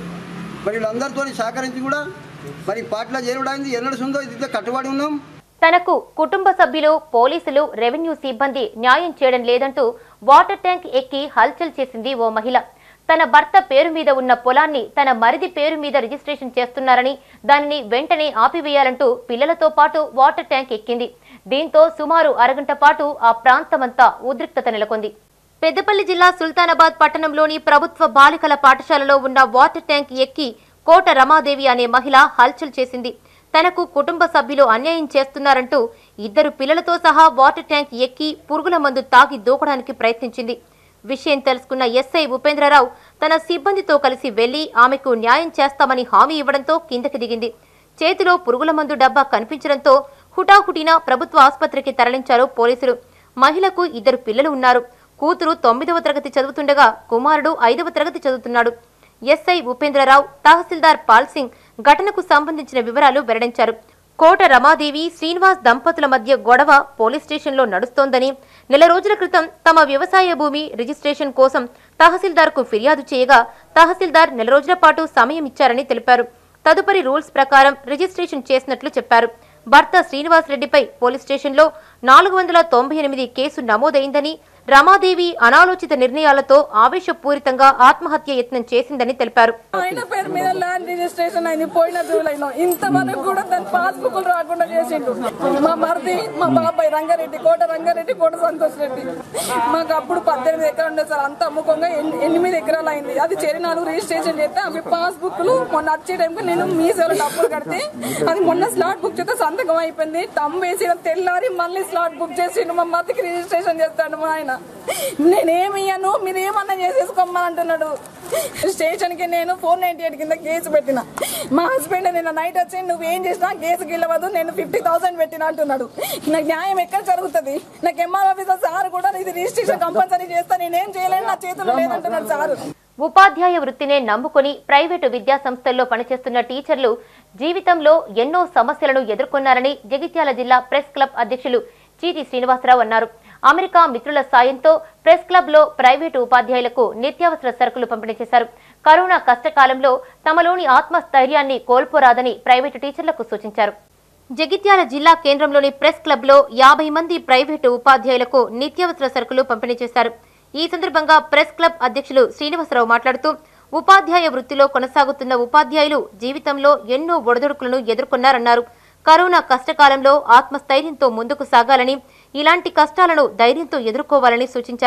మరి వీళ్ళందరితో సహకరించి కూడా మరి పార్టీలో చేరుడైంది ఎన్నడు ఉందో ఇది కట్టుబడి ఉన్నాం తనకు కుటుంబ సభ్యులు పోలీసులు రెవెన్యూ సిబ్బంది న్యాయం చేయడం లేదంటూ వాటర్ ట్యాంక్ ఎక్కి హల్చల్ చేసింది ఓ మహిళ తన భర్త పేరు మీద ఉన్న పొలాన్ని తన మరిది పేరు మీద రిజిస్ట్రేషన్ చేస్తున్నారని దానిని వెంటనే ఆపివేయాలంటూ పిల్లలతో పాటు వాటర్ ట్యాంక్ ఎక్కింది దీంతో సుమారు అరగంట పాటు ఆ ప్రాంతమంతా ఉద్రిక్తత నెలకొంది పెద్దపల్లి జిల్లా సుల్తానాబాద్ పట్టణంలోని ప్రభుత్వ బాలికల పాఠశాలలో ఉన్న వాటర్ ట్యాంక్ ఎక్కి కోట రమాదేవి అనే మహిళ హల్చల్ చేసింది తనకు కుటుంబ సభ్యులు అన్యాయం చేస్తున్నారంటూ ఇద్దరు పిల్లలతో సహా వాటర్ ట్యాంక్ ఎక్కి పురుగుల మందు తాగి దూకడానికి ప్రయత్నించింది విషయం తెలుసుకున్న ఎస్ఐ ఉపేంద్రరావు తన సిబ్బందితో కలిసి వెళ్లి ఆమెకు న్యాయం చేస్తామని హామీ ఇవ్వడంతో కిందకి దిగింది చేతిలో పురుగుల మందు డబ్బా కనిపించడంతో హుటాహుటిన ప్రభుత్వ ఆసుపత్రికి తరలించారు పోలీసులు మహిళకు ఇద్దరు పిల్లలు ఉన్నారు కూతురు తొమ్మిదవ తరగతి చదువుతుండగా కుమారుడు ఐదవ తరగతి చదువుతున్నాడు ఎస్ఐ ఉపేంద్రరావు తహసీల్దార్ పాల్ సింగ్ ఘటనకు సంబంధించిన వివరాలు వెల్లడించారు కోట రమాదేవి శ్రీనివాస్ దంపతుల మధ్య గొడవ పోలీస్ స్టేషన్లో నడుస్తోందని నెల రోజుల క్రితం తమ వ్యవసాయ భూమి రిజిస్ట్రేషన్ కోసం తహసీల్దార్కు ఫిర్యాదు చేయగా తహసీల్దార్ నెల రోజుల పాటు సమయం ఇచ్చారని తెలిపారు తదుపరి రూల్స్ ప్రకారం రిజిస్ట్రేషన్ చేసినట్లు చెప్పారు భర్త శ్రీనివాస్ రెడ్డిపై పోలీస్ స్టేషన్లో నాలుగు వందల తొంభై ఎనిమిది కేసు నమోదైందని రమాదేవి అనాలోచిత నిర్ణయాలతో ఆవేశపూరితంగా ఆత్మహత్య యత్నం చేసిందని తెలిపారు ఆయన పేరు మీద ల్యాండ్ రిజిస్ట్రేషన్ అయింది పోయిన జూలైలో ఇంతవరకు కూడా దాని పాస్బుక్ రాకుండా చేసిండు మా మరిది మా బాబాయ్ రంగారెడ్డి కోట రంగారెడ్డి కోట సంతోష్ రెడ్డి మాకు అప్పుడు పద్దెనిమిది ఎకరాలు ఉండే సార్ అంత అమ్ముకోగా ఎన్- ఎనిమిది ఎకరాలు అయింది అది చెరి నాలుగు రిజిస్ట్రేషన్ చేస్తే అవి పాస్బుక్ లు మొన్న వచ్చే టైంకి నేను మీ సేవలో డబ్బులు కడితే అది మొన్న స్లాట్ బుక్ చేస్తే సంతకం అయిపోయింది టమ్ వేసిన తెల్లారి మళ్ళీ స్లాట్ బుక్ చేసిండు మా మతికి రిజిస్ట్రేషన్ చేస్తాడు మా ఆయన నేనేమి ఇయ్యను మీరు ఏమన్నా చేసేసుకోమని అంటున్నాడు స్టేషన్ కి నేను ఫోర్ నైన్టీ ఎయిట్ కింద కేసు పెట్టిన మా హస్బెండ్ నేను నైట్ వచ్చి నువ్వు ఏం చేసినా కేసు గెలవదు నేను ఫిఫ్టీ థౌసండ్ పెట్టిన అంటున్నాడు నాకు న్యాయం ఎక్కడ జరుగుతుంది నాకు ఎంఆర్ ఆఫీసర్ సార్ కూడా ఇది రిజిస్ట్రేషన్ కంపల్సరీ చేస్తా నేనేం చేయలేను నా చేతుల్లో లేదంటున్నాడు సార్ ఉపాధ్యాయ వృత్తినే నమ్ముకుని ప్రైవేటు విద్యా సంస్థల్లో పనిచేస్తున్న టీచర్లు జీవితంలో ఎన్నో సమస్యలను ఎదుర్కొన్నారని జగిత్యాల జిల్లా ప్రెస్ క్లబ్ అధ్యక్షులు చీటి శ్రీనివాసరావు అన్నారు అమెరికా మిత్రుల సాయంతో ప్రెస్ క్లబ్ లో ప్రైవేటు ఉపాధ్యాయులకు నిత్యావసర సరుకులు పంపిణీ చేశారు కరోనా కష్టకాలంలో తమలోని ఆత్మస్థైర్యాన్ని కోల్పోరాదని ప్రైవేటు టీచర్లకు సూచించారు జగిత్యాల జిల్లా కేంద్రంలోని ప్రెస్ క్లబ్ లో యాభై మంది ప్రైవేటు ఉపాధ్యాయులకు నిత్యావసర సరుకులు పంపిణీ చేశారు ఈ సందర్భంగా ప్రెస్ క్లబ్ అధ్యక్షులు శ్రీనివాసరావు మాట్లాడుతూ ఉపాధ్యాయ వృత్తిలో కొనసాగుతున్న ఉపాధ్యాయులు జీవితంలో ఎన్నో ఒడిదుడుకులను ఎదుర్కొన్నారన్నారు కరోనా కష్టకాలంలో ఆత్మస్థైర్యంతో ముందుకు సాగాలని ఇలాంటి కష్టాలను ధైర్యంతో ఎదుర్కోవాలని సూచించారు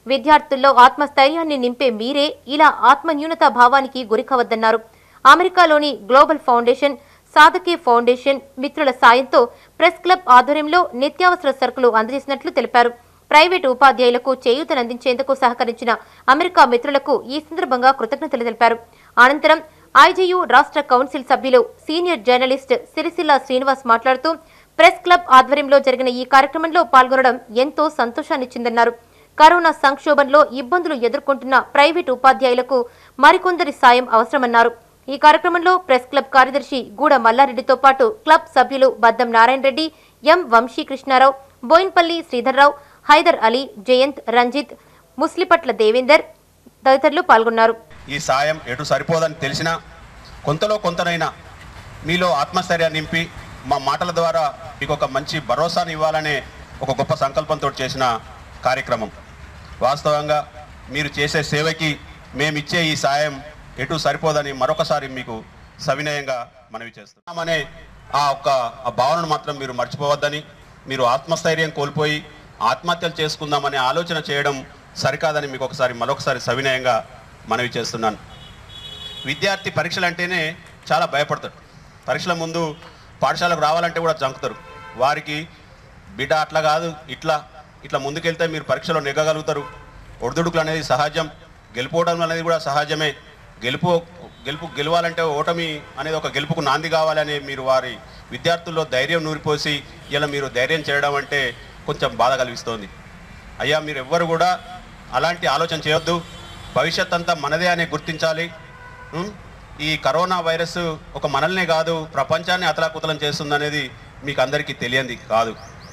విద్యార్థుల్లో ఆత్మస్థైర్యాన్ని నింపే మీరే ఇలా ఆత్మన్యూనతా భావానికి గురికవద్దన్నారు అమెరికాలోని గ్లోబల్ ఫౌండేషన్ సాధకి ఫౌండేషన్ మిత్రుల సాయంతో ప్రెస్ క్లబ్ ఆధ్వర్యంలో నిత్యావసర సరుకులు అందజేసినట్లు తెలిపారు ప్రైవేటు ఉపాధ్యాయులకు చేయూతనందించేందుకు సహకరించిన అమెరికా మిత్రులకు ఈ సందర్భంగా కృతజ్ఞతలు తెలిపారు అనంతరం ఐజేయు రాష్ట్ర కౌన్సిల్ సభ్యులు సీనియర్ జర్నలిస్ట్ సిరిసిల్ల శ్రీనివాస్ మాట్లాడుతూ ప్రెస్ క్లబ్ ఆధ్వర్యంలో జరిగిన ఈ కార్యక్రమంలో పాల్గొనడం ఎంతో సంతోషాన్నిచ్చిందన్నారు కరోనా సంక్షోభంలో ఇబ్బందులు ఎదుర్కొంటున్న ప్రైవేటు ఉపాధ్యాయులకు మరికొందరి సాయం అవసరమన్నారు ఈ కార్యక్రమంలో ప్రెస్ క్లబ్ కార్యదర్శి గూడ మల్లారెడ్డితో పాటు క్లబ్ సభ్యులు బద్దం నారాయణ రెడ్డి ఎం వంశీకృష్ణారావు బోయిన్పల్లి శ్రీధర్రావు హైదర్ అలీ జయంత్ రంజిత్ ముస్లిపట్ల దేవేందర్ తదితరులు పాల్గొన్నారు ఈ సాయం ఎటు సరిపోదని తెలిసినా కొంతలో కొంతనైనా మీలో ఆత్మస్థైర్యాన్ని నింపి మా మాటల ద్వారా మీకు ఒక మంచి భరోసాని ఇవ్వాలనే ఒక గొప్ప సంకల్పంతో చేసిన కార్యక్రమం వాస్తవంగా మీరు చేసే సేవకి మేమిచ్చే ఈ సాయం ఎటు సరిపోదని మరొకసారి మీకు సవినయంగా మనవి చేస్తున్నామనే ఆ ఒక్క ఆ భావనను మాత్రం మీరు మర్చిపోవద్దని మీరు ఆత్మస్థైర్యం కోల్పోయి ఆత్మహత్యలు చేసుకుందామనే ఆలోచన చేయడం సరికాదని మీకు ఒకసారి మరొకసారి సవినయంగా మనవి చేస్తున్నాను విద్యార్థి పరీక్షలు అంటేనే చాలా భయపడతాడు పరీక్షల ముందు పాఠశాలకు రావాలంటే కూడా జంకుతారు వారికి బిడ్డ అట్లా కాదు ఇట్లా ఇట్లా ముందుకెళ్తే మీరు పరీక్షలో నెగ్గగలుగుతారు ఒడిదుడుకులు అనేది సహజం గెలుపోవడం అనేది కూడా సహజమే గెలుపు గెలుపు గెలవాలంటే ఓటమి అనేది ఒక గెలుపుకు నాంది కావాలని మీరు వారి విద్యార్థుల్లో ధైర్యం నూరిపోసి ఇలా మీరు ధైర్యం చేయడం అంటే కొంచెం బాధ కలిగిస్తోంది అయ్యా మీరు ఎవ్వరు కూడా అలాంటి ఆలోచన చేయొద్దు భవిష్యత్ అంతా మనదే అని గుర్తించాలి ఉం? ఈ కరోనా వైరస్ ఒక మనల్నే కాదు ప్రపంచాన్ని అతలాకుతలం చేస్తుందనేది మీకు అందరికీ తెలియంది కాదు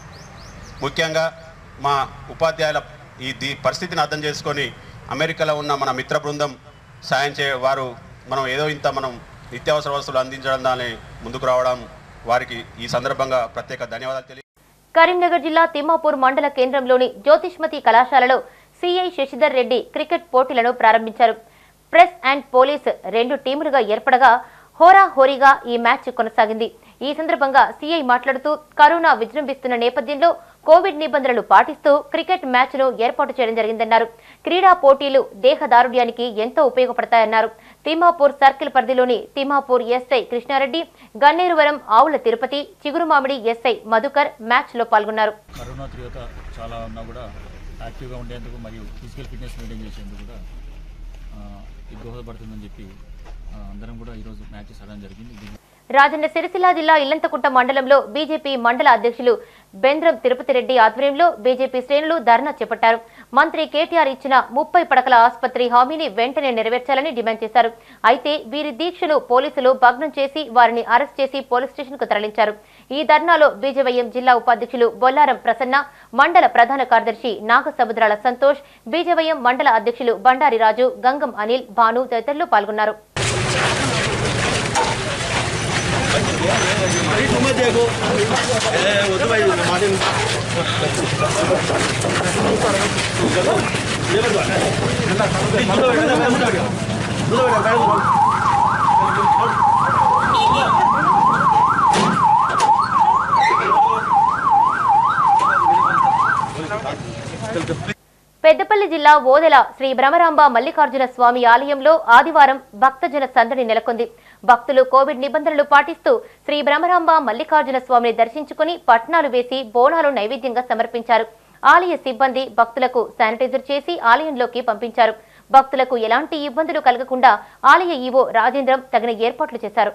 ముఖ్యంగా మా ఉపాధ్యాయుల ఈ దీ పరిస్థితిని అర్థం చేసుకొని అమెరికాలో ఉన్న మన మిత్ర బృందం సాయం చే వారు మనం ఏదో ఇంత మనం నిత్యావసర వస్తువులు అందించడం దాని ముందుకు రావడం వారికి ఈ సందర్భంగా ప్రత్యేక ధన్యవాదాలు తెలియ కరీంనగర్ జిల్లా తిమ్మాపూర్ మండల కేంద్రంలోని జ్యోతిష్మతి కళాశాలలో సిఐ శశిధర్ రెడ్డి క్రికెట్ పోటీలను ప్రారంభించారు ప్రెస్ అండ్ పోలీస్ రెండు టీములుగా ఏర్పడగా హోరాహోరీగా ఈ మ్యాచ్ కొనసాగింది ఈ సందర్భంగా సీఐ మాట్లాడుతూ కరోనా విజృంభిస్తున్న నేపథ్యంలో కోవిడ్ నిబంధనలు పాటిస్తూ క్రికెట్ మ్యాచ్ను ఏర్పాటు చేయడం జరిగిందన్నారు క్రీడా పోటీలు దేహదారుఢ్యానికి ఎంతో ఉపయోగపడతాయన్నారు తిమ్మాపూర్ సర్కిల్ పరిధిలోని తిమ్మాపూర్ ఎస్ఐ కృష్ణారెడ్డి గన్నేరువరం ఆవుల తిరుపతి చిగురుమామిడి ఎస్ఐ మధుకర్ మ్యాచ్లో పాల్గొన్నారు కరోనా తీవ్రత చాలా ఉన్నా కూడా యాక్టివ్గా ఉండేందుకు మరియు ఫిజికల్ ఫిట్నెస్ మెయింటైన్ చేసేందుకు కూడా ఆ, ఇది దోహదపడుతుందని చెప్పి ఆ, అందరం కూడా ఈరోజు మ్యాచెస్ ఆడడం జరిగింది ఇది రాజన్న సిరిసిల్ల జిల్లా ఇల్లంతకుంట మండలంలో బీజేపీ మండల అధ్యక్షులు బెంద్రం తిరుపతి రెడ్డి ఆధ్వర్యంలో బీజేపీ శ్రేణులు ధర్నా చేపట్టారు మంత్రి కేటీఆర్ ఇచ్చిన ముప్పై పడకల ఆసుపత్రి హామీని వెంటనే నెరవేర్చాలని డిమాండ్ చేశారు అయితే వీరి దీక్షలు పోలీసులు భగ్నం చేసి వారిని అరెస్ట్ చేసి పోలీస్ స్టేషన్ కు తరలించారు ఈ ధర్నాలో బీజేవైఎం జిల్లా ఉపాధ్యక్షులు బొల్లారం ప్రసన్న మండల ప్రధాన కార్యదర్శి నాగసముద్రాల సంతోష్ బీజేవైఎం మండల అధ్యక్షులు బండారి రాజు గంగం అనిల్ భాను తదితరులు పాల్గొన్నారు పెద్దపల్లి జిల్లా ఓదెల శ్రీ భ్రమరాంబ మల్లికార్జున స్వామి ఆలయంలో ఆదివారం భక్తజన సందడి నెలకొంది భక్తులు కోవిడ్ నిబంధనలు పాటిస్తూ శ్రీ భ్రమరాంబ మల్లికార్జున స్వామిని దర్శించుకుని పట్నాలు వేసి బోనాలు నైవేద్యంగా సమర్పించారు ఆలయ సిబ్బంది భక్తులకు శానిటైజర్ చేసి ఆలయంలోకి పంపించారు భక్తులకు ఎలాంటి ఇబ్బందులు కలగకుండా ఆలయ ఈవో రాజేంద్రం తగిన ఏర్పాట్లు చేశారు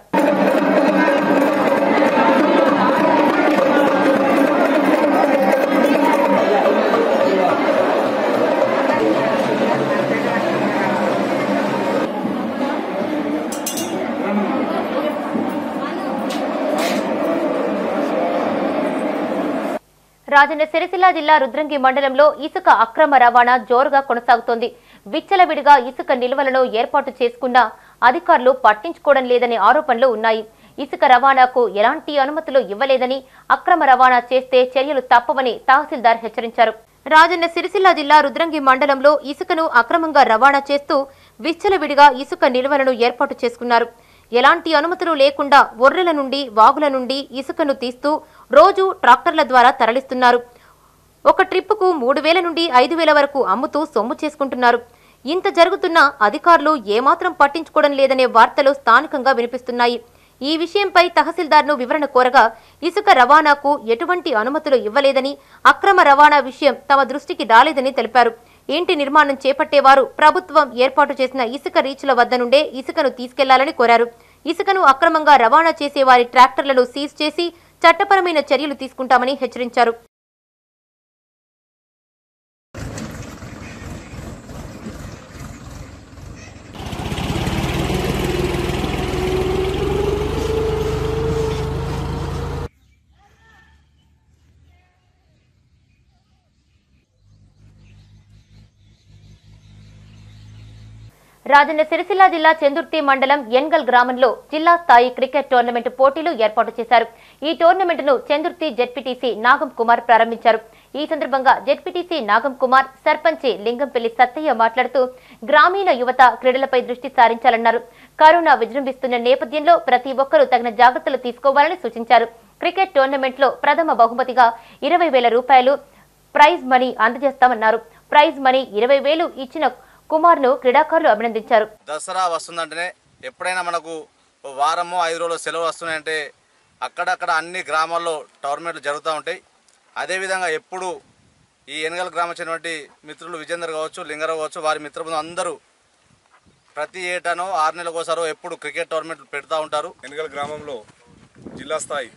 రాజన్న సిరిసిల్ల జిల్లా రుద్రంగి మండలంలో ఇసుక అక్రమ రవాణా జోరుగా కొనసాగుతోంది విచ్చలవిడిగా ఇసుక నిల్వలను ఏర్పాటు చేసుకున్నా అధికారులు పట్టించుకోవడం లేదనే ఆరోపణలు ఉన్నాయి ఇసుక రవాణాకు ఎలాంటి అనుమతులు ఇవ్వలేదని అక్రమ రవాణా చేస్తే చర్యలు తప్పవని తహసీల్దార్ హెచ్చరించారు రాజన్న సిరిసిల్ల జిల్లా రుద్రంగి మండలంలో ఇసుకను అక్రమంగా రవాణా చేస్తూ విచ్చలవిడిగా ఇసుక నిల్వలను ఏర్పాటు చేసుకున్నారు ఎలాంటి అనుమతులు లేకుండా ఒర్రెల నుండి వాగుల నుండి ఇసుకను తీస్తూ రోజు ట్రాక్టర్ల ద్వారా తరలిస్తున్నారు ఒక ట్రిప్పుకు మూడు వేల నుండి ఐదు వేల వరకు అమ్ముతూ సొమ్ము చేసుకుంటున్నారు ఇంత జరుగుతున్నా అధికారులు ఏమాత్రం పట్టించుకోవడం లేదనే వార్తలు స్థానికంగా వినిపిస్తున్నాయి ఈ విషయంపై తహసీల్దార్ను వివరణ కోరగా ఇసుక రవాణాకు ఎటువంటి అనుమతులు ఇవ్వలేదని అక్రమ రవాణా విషయం తమ దృష్టికి రాలేదని తెలిపారు ఇంటి నిర్మాణం చేపట్టేవారు ప్రభుత్వం ఏర్పాటు చేసిన ఇసుక రీచ్ల వద్ద నుండే ఇసుకను తీసుకెళ్లాలని కోరారు ఇసుకను అక్రమంగా రవాణా చేసే వారి ట్రాక్టర్లను సీజ్ చేసి చట్టపరమైన చర్యలు తీసుకుంటామని హెచ్చరించారు రాజన్న సిరిసిల్ల జిల్లా చందుర్తి మండలం ఎన్గల్ గ్రామంలో జిల్లా స్థాయి క్రికెట్ టోర్నమెంట్ పోటీలు ఏర్పాటు చేశారు ఈ టోర్నమెంట్ను చందుర్తి జెడ్పీటీసీ నాగం కుమార్ ప్రారంభించారు ఈ సందర్భంగా జెడ్పీటీసీ నాగం కుమార్ సర్పంచి లింగంపల్లి సత్తయ్య మాట్లాడుతూ గ్రామీణ యువత క్రీడలపై దృష్టి సారించాలన్నారు కరోనా విజృంభిస్తున్న నేపథ్యంలో ప్రతి ఒక్కరూ తగిన జాగ్రత్తలు తీసుకోవాలని సూచించారు క్రికెట్ టోర్నమెంట్లో ప్రథమ బహుమతిగా ఇరవై వేల రూపాయలు ప్రైజ్ మనీ అందజేస్తామన్నారు ప్రైజ్ మనీ ఇరవై వేలు ఇచ్చిన కుమార్ను క్రీడాకారులు అభినందించారు దసరా వస్తుందంటేనే ఎప్పుడైనా మనకు ఓ వారము ఐదు రోజులు సెలవు వస్తున్నాయంటే అక్కడక్కడ అన్ని గ్రామాల్లో టోర్నమెంట్లు జరుగుతూ ఉంటాయి అదేవిధంగా ఎప్పుడు ఈ ఎనగల గ్రామం చెందినటువంటి మిత్రులు విజేందర్ కావచ్చు లింగరావు కావచ్చు వారి మిత్రబృందం అందరూ ప్రతి ఏటానో ఆరు నెలలకు ఒకసారో ఎప్పుడు క్రికెట్ టోర్నమెంట్లు పెడతా ఉంటారు ఎనగల గ్రామంలో జిల్లా స్థాయి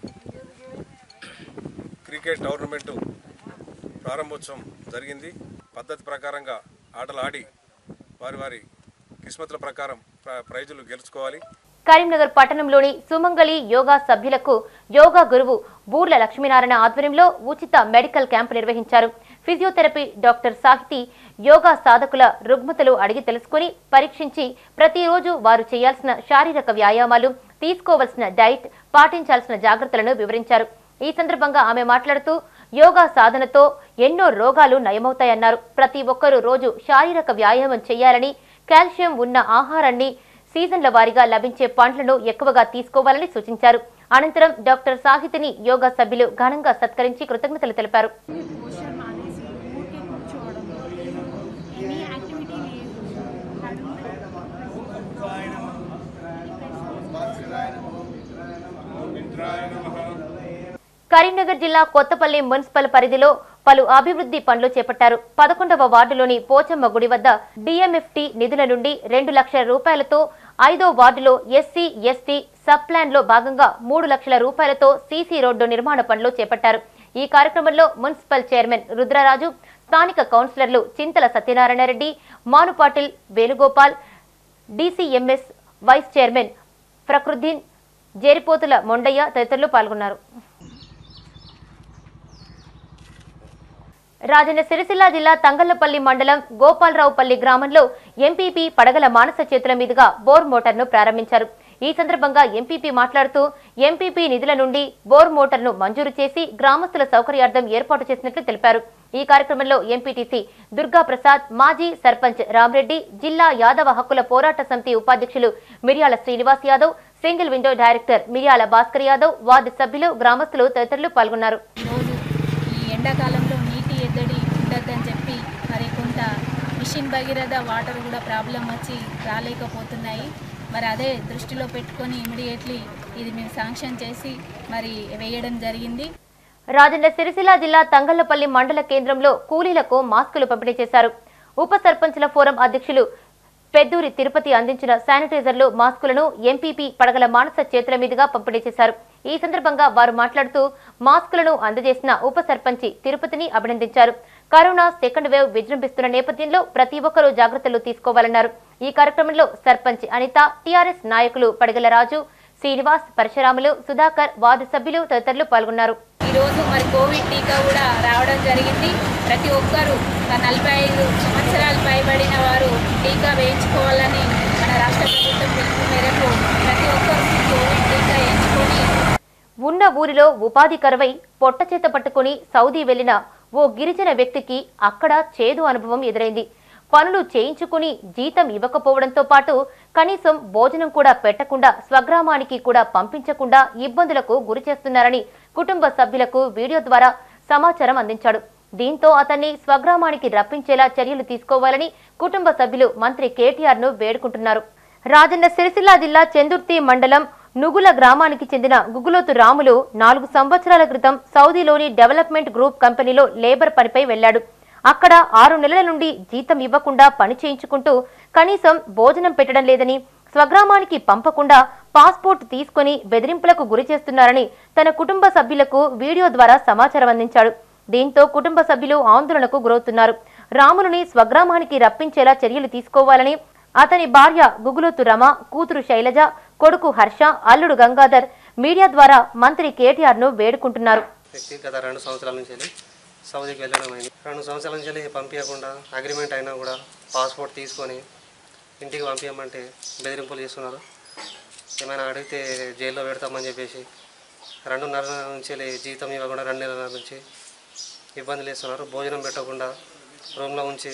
క్రికెట్ టోర్నమెంటు ప్రారంభోత్సవం జరిగింది పద్ధతి ప్రకారంగా ఆటలు ఆడి వారి వారి కిస్మతుల ప్రకారం ప్ర- ప్రైజులు గెలుచుకోవాలి కరీంనగర్ పట్టణంలోని సుమంగళి యోగా సభ్యులకు యోగా గురువు బూర్ల లక్ష్మీనారాయణ ఆధ్వర్యంలో ఉచిత మెడికల్ క్యాంపు నిర్వహించారు ఫిజియోథెరపీ డాక్టర్ సాహితి యోగా సాధకుల రుగ్మతలు అడిగి తెలుసుకుని పరీక్షించి ప్రతిరోజు వారు చేయాల్సిన శారీరక వ్యాయామాలు తీసుకోవాల్సిన డైట్ పాటించాల్సిన జాగ్రత్తలను వివరించారు ఈ సందర్భంగా ఆమె మాట్లాడుతూ యోగా సాధనతో ఎన్నో రోగాలు నయమవుతాయన్నారు ప్రతి ఒక్కరూ రోజు శారీరక వ్యాయామం చేయాలని కాల్షియం ఉన్న ఆహారాన్ని సీజన్ల వారీగా లభించే పండ్లను ఎక్కువగా తీసుకోవాలని సూచించారు అనంతరం డాక్టర్ సాహితిని యోగా సభ్యులు ఘనంగా సత్కరించి కృతజ్ఞతలు తెలిపారు కరీంనగర్ జిల్లా కొత్తపల్లి మున్సిపల్ పరిధిలో పలు అభివృద్ధి పనులు చేపట్టారు పదకొండవ వార్డులోని పోచమ్మ గుడి వద్ద డిఎంఎఫ్టి నిధుల నుండి రెండు లక్షల రూపాయలతో ఐదో వార్డులో ఎస్సీ ఎస్టీ సబ్ ప్లాన్ లో భాగంగా మూడు లక్షల రూపాయలతో సీసీ రోడ్డు నిర్మాణ పనులు చేపట్టారు ఈ కార్యక్రమంలో మున్సిపల్ చైర్మన్ రుద్రరాజు స్థానిక కౌన్సిలర్లు Chintala Satyanarayana Reddy Manupatil Venugopal DCMS vice chairman Fakruddin Jeripothula Mondaiah తదితరులు పాల్గొన్నారు రాజన్న సిరిసిల్ల జిల్లా తంగళ్లపల్లి మండలం గోపాలరావుపల్లి గ్రామంలో ఎంపీపీ పడగల మానస చేతుల మీదుగా బోర్ మోటార్ను ప్రారంభించారు ఈ సందర్భంగా ఎంపీపీ మాట్లాడుతూ ఎంపీపీ నిధుల నుండి బోర్ మోటార్ను మంజూరు చేసి గ్రామస్తుల సౌకర్యార్థం ఏర్పాటు చేసినట్లు తెలిపారు ఈ కార్యక్రమంలో ఎంపీటీసీ దుర్గా ప్రసాద్ మాజీ సర్పంచ్ రామరెడ్డి జిల్లా యాదవ హక్కుల పోరాట సమితి ఉపాధ్యక్షులు Miryala Srinivas Yadav single window director Miryala Bhaskar Yadav ward సభ్యులు గ్రామస్తులు తదితరులు పాల్గొన్నారు ఈ ఎండాకాలంలో నీటి ఎద్దడి ఉండద్దని చెప్పి మరి కొంత మిషన్ భగీరథ వాటర్ కూడా ప్రాబ్లం వచ్చి రాలేకపోతున్నాయి మరి అదే దృష్టిలో పెట్టుకొని ఇమీడియట్లీ ఇది మేము శాంక్షన్ చేసి మరి వేయడం జరిగింది రాజన్న సిరిసిల్ల జిల్లా తంగళ్లపల్లి మండల కేంద్రంలో కూలీలకు మాస్కులు పంపిణీ చేశారు ఉప సర్పంచుల ఫోరం అధ్యక్షులు పెద్దూరి తిరుపతి అందించిన శానిటైజర్లు మాస్కులను ఎంపీపీ పడగల మానస చేతుల మీదుగా పంపిణీ చేశారు ఈ సందర్భంగా వారు మాట్లాడుతూ మాస్కులను అందజేసిన ఉప సర్పంచి తిరుపతిని అభినందించారు కరోనా సెకండ్ వేవ్ విజృంభిస్తున్న నేపథ్యంలో ప్రతి ఒక్కరూ జాగ్రత్తలు తీసుకోవాలన్నారు ఈ కార్యక్రమంలో సర్పంచ్ అనిత టీఆర్ఎస్ నాయకులు పడగల రాజు శ్రీనివాస్ పరశురాములు సుధాకర్ వార్డు సభ్యులు తదితరులు పాల్గొన్నారు ఈరోజు మరి కోవిడ్ టీకా కూడా రావడం జరిగింది ప్రతి ఒక్కరూ ఒక నలభై ఐదు సంవత్సరాలు పైబడిన వారు టీకా వేయించుకోవాలని మన రాష్ట్ర ప్రభుత్వం పిలుపు మేరకు ప్రతి ఒక్కరూ కోవిడ్ టీకా వేయించుకొని ఉన్న ఊరిలో ఉపాధి కరువై పొట్ట చేత పట్టుకుని సౌదీ వెళ్లిన ఓ గిరిజన వ్యక్తికి అక్కడ చేదు అనుభవం ఎదురైంది పనులు చేయించుకుని జీతం ఇవ్వకపోవడంతో పాటు కనీసం భోజనం కూడా పెట్టకుండా స్వగ్రామానికి కూడా పంపించకుండా ఇబ్బందులకు గురి చేస్తున్నారని కుటుంబ సభ్యులకు వీడియో ద్వారా సమాచారం అందించాడు దీంతో అతన్ని స్వగ్రామానికి రప్పించేలా చర్యలు తీసుకోవాలని కుటుంబ సభ్యులు మంత్రి కేటీఆర్ ను వేడుకుంటున్నారు రాజన్న సిరిసిల్ల జిల్లా చెందుర్తి మండలం నుగుల గ్రామానికి చెందిన గుగులోతు రాములు నాలుగు సంవత్సరాల క్రితం సౌదీలోని డెవలప్మెంట్ గ్రూప్ కంపెనీలో లేబర్ పనిపై వెళ్లాడు అక్కడ ఆరు నెలల నుండి జీతం ఇవ్వకుండా పని చేయించుకుంటూ కనీసం భోజనం పెట్టడం లేదని స్వగ్రామానికి పంపకుండా పాస్పోర్ట్ తీసుకొని బెదిరింపులకు గురి చేస్తున్నారని తన కుటుంబ సభ్యులకు వీడియో ద్వారా సమాచారం అందించాడు దీంతో కుటుంబ సభ్యులు ఆందోళనకు గురవుతున్నారు రాములుని స్వగ్రామానికి రప్పించేలా చర్యలు తీసుకోవాలని అతని భార్య గుగులోతు రమ కూతురు శైలజ కొడుకు హర్ష అల్లుడు గంగాధర్ మీడియా ద్వారా మంత్రి కేటీఆర్ ను వేడుకుంటున్నారు వ్యక్తి గత రెండు సంవత్సరాల నుంచి వెళ్ళి సౌదీకి వెళ్ళడం అయింది రెండు సంవత్సరాల నుంచి వెళ్ళి పంపించకుండా అగ్రిమెంట్ అయినా కూడా పాస్పోర్ట్ తీసుకొని ఇంటికి పంపించమంటే బెదిరింపులు చేస్తున్నారు ఏమైనా అడిగితే జైల్లో పెడతామని చెప్పేసి రెండున్నర నుంచి వెళ్ళి జీతం ఇవ్వకుండా రెండు నెలల నుంచి ఇబ్బందులు చేస్తున్నారు భోజనం పెట్టకుండా రూమ్లో ఉంచి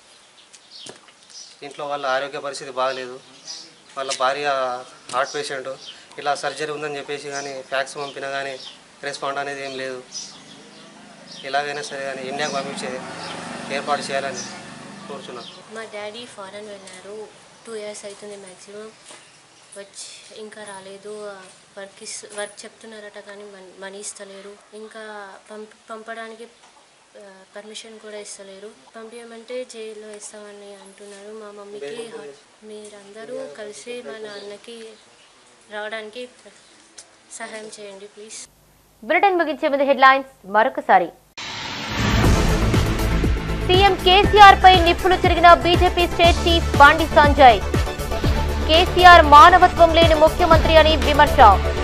ఇంట్లో వాళ్ళ ఆరోగ్య పరిస్థితి బాగలేదు వాళ్ళ భార్య హార్ట్ పేషెంట్ ఇలా సర్జరీ ఉందని చెప్పేసి కానీ ఫ్యాక్స్ పంపినా కానీ రెస్పాండ్ అనేది ఏం లేదు ఎలాగైనా సరే కానీ ఇండియాకి పంపించే ఏర్పాటు చేయాలని కోరుచున్నాను మా డాడీ ఫారెన్ వెళ్ళారు టూ ఇయర్స్ అవుతుంది మ్యాక్సిమం వచ్చి ఇంకా రాలేదు వర్క్ ఇస్ వర్క్ చెప్తున్నారట కానీ మన్- మనీ ఇస్తలేరు ఇంకా పంప పంపడానికి పర్మిషన్ కూడా ఇస్తలేరు పంపించమంటే జైల్లో వేస్తామని అంటున్నారు మా మమ్మీకి హ- మీరందరూ కలిసి మా నాన్నకి రావడానికి సహాయం చేయండి ప్లీజ్ బులెటిన్ ముగించే ముందు హెడ్లైన్స్ మరొకసారి సీఎం కేసీఆర్ పై నిప్పులు చెరిగిన బీజేపీ స్టేట్ చీఫ్ బండి సంజయ్ కేసీఆర్ మానవత్వం లేని ముఖ్యమంత్రి అని విమర్శ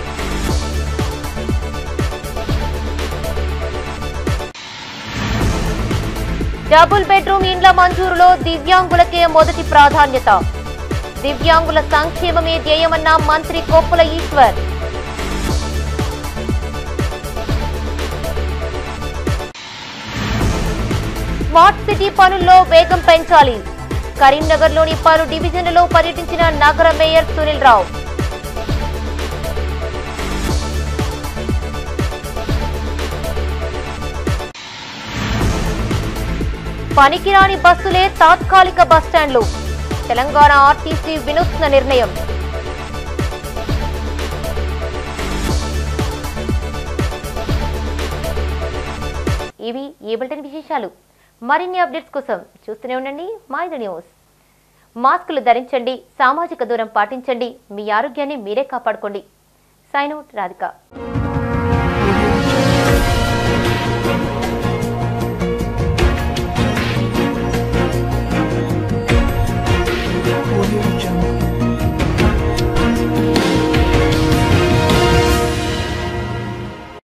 డబుల్ బెడ్రూమ్ ఇండ్ల మంజూరులో దివ్యాంగులకే మొదటి ప్రాధాన్యత దివ్యాంగుల సంక్షేమమే ధ్యేయమన్న మంత్రి కొప్పుల ఈశ్వర్ స్మార్ట్ సిటీ పనుల్లో వేగం పెంచాలి కరీంనగర్లోని పలు డివిజన్లలో పర్యటించిన నగర మేయర్ సునీల్ రావు పనికిరాని బస్సులే తాత్కాలిక బస్టాండ్లు తెలంగాణ ఆర్టీసీ వినూత్న నిర్ణయం ఇవి ఈ బులెటిన్ విశేషాలు మరిన్ని అప్డేట్స్ కోసం చూస్తూనే ఉండండి మైద న్యూస్ మాస్కులు ధరించండి సామాజిక దూరం పాటించండి మీ ఆరోగ్యాన్ని మీరే కాపాడుకోండి సైన్ అవుట్ రాధిక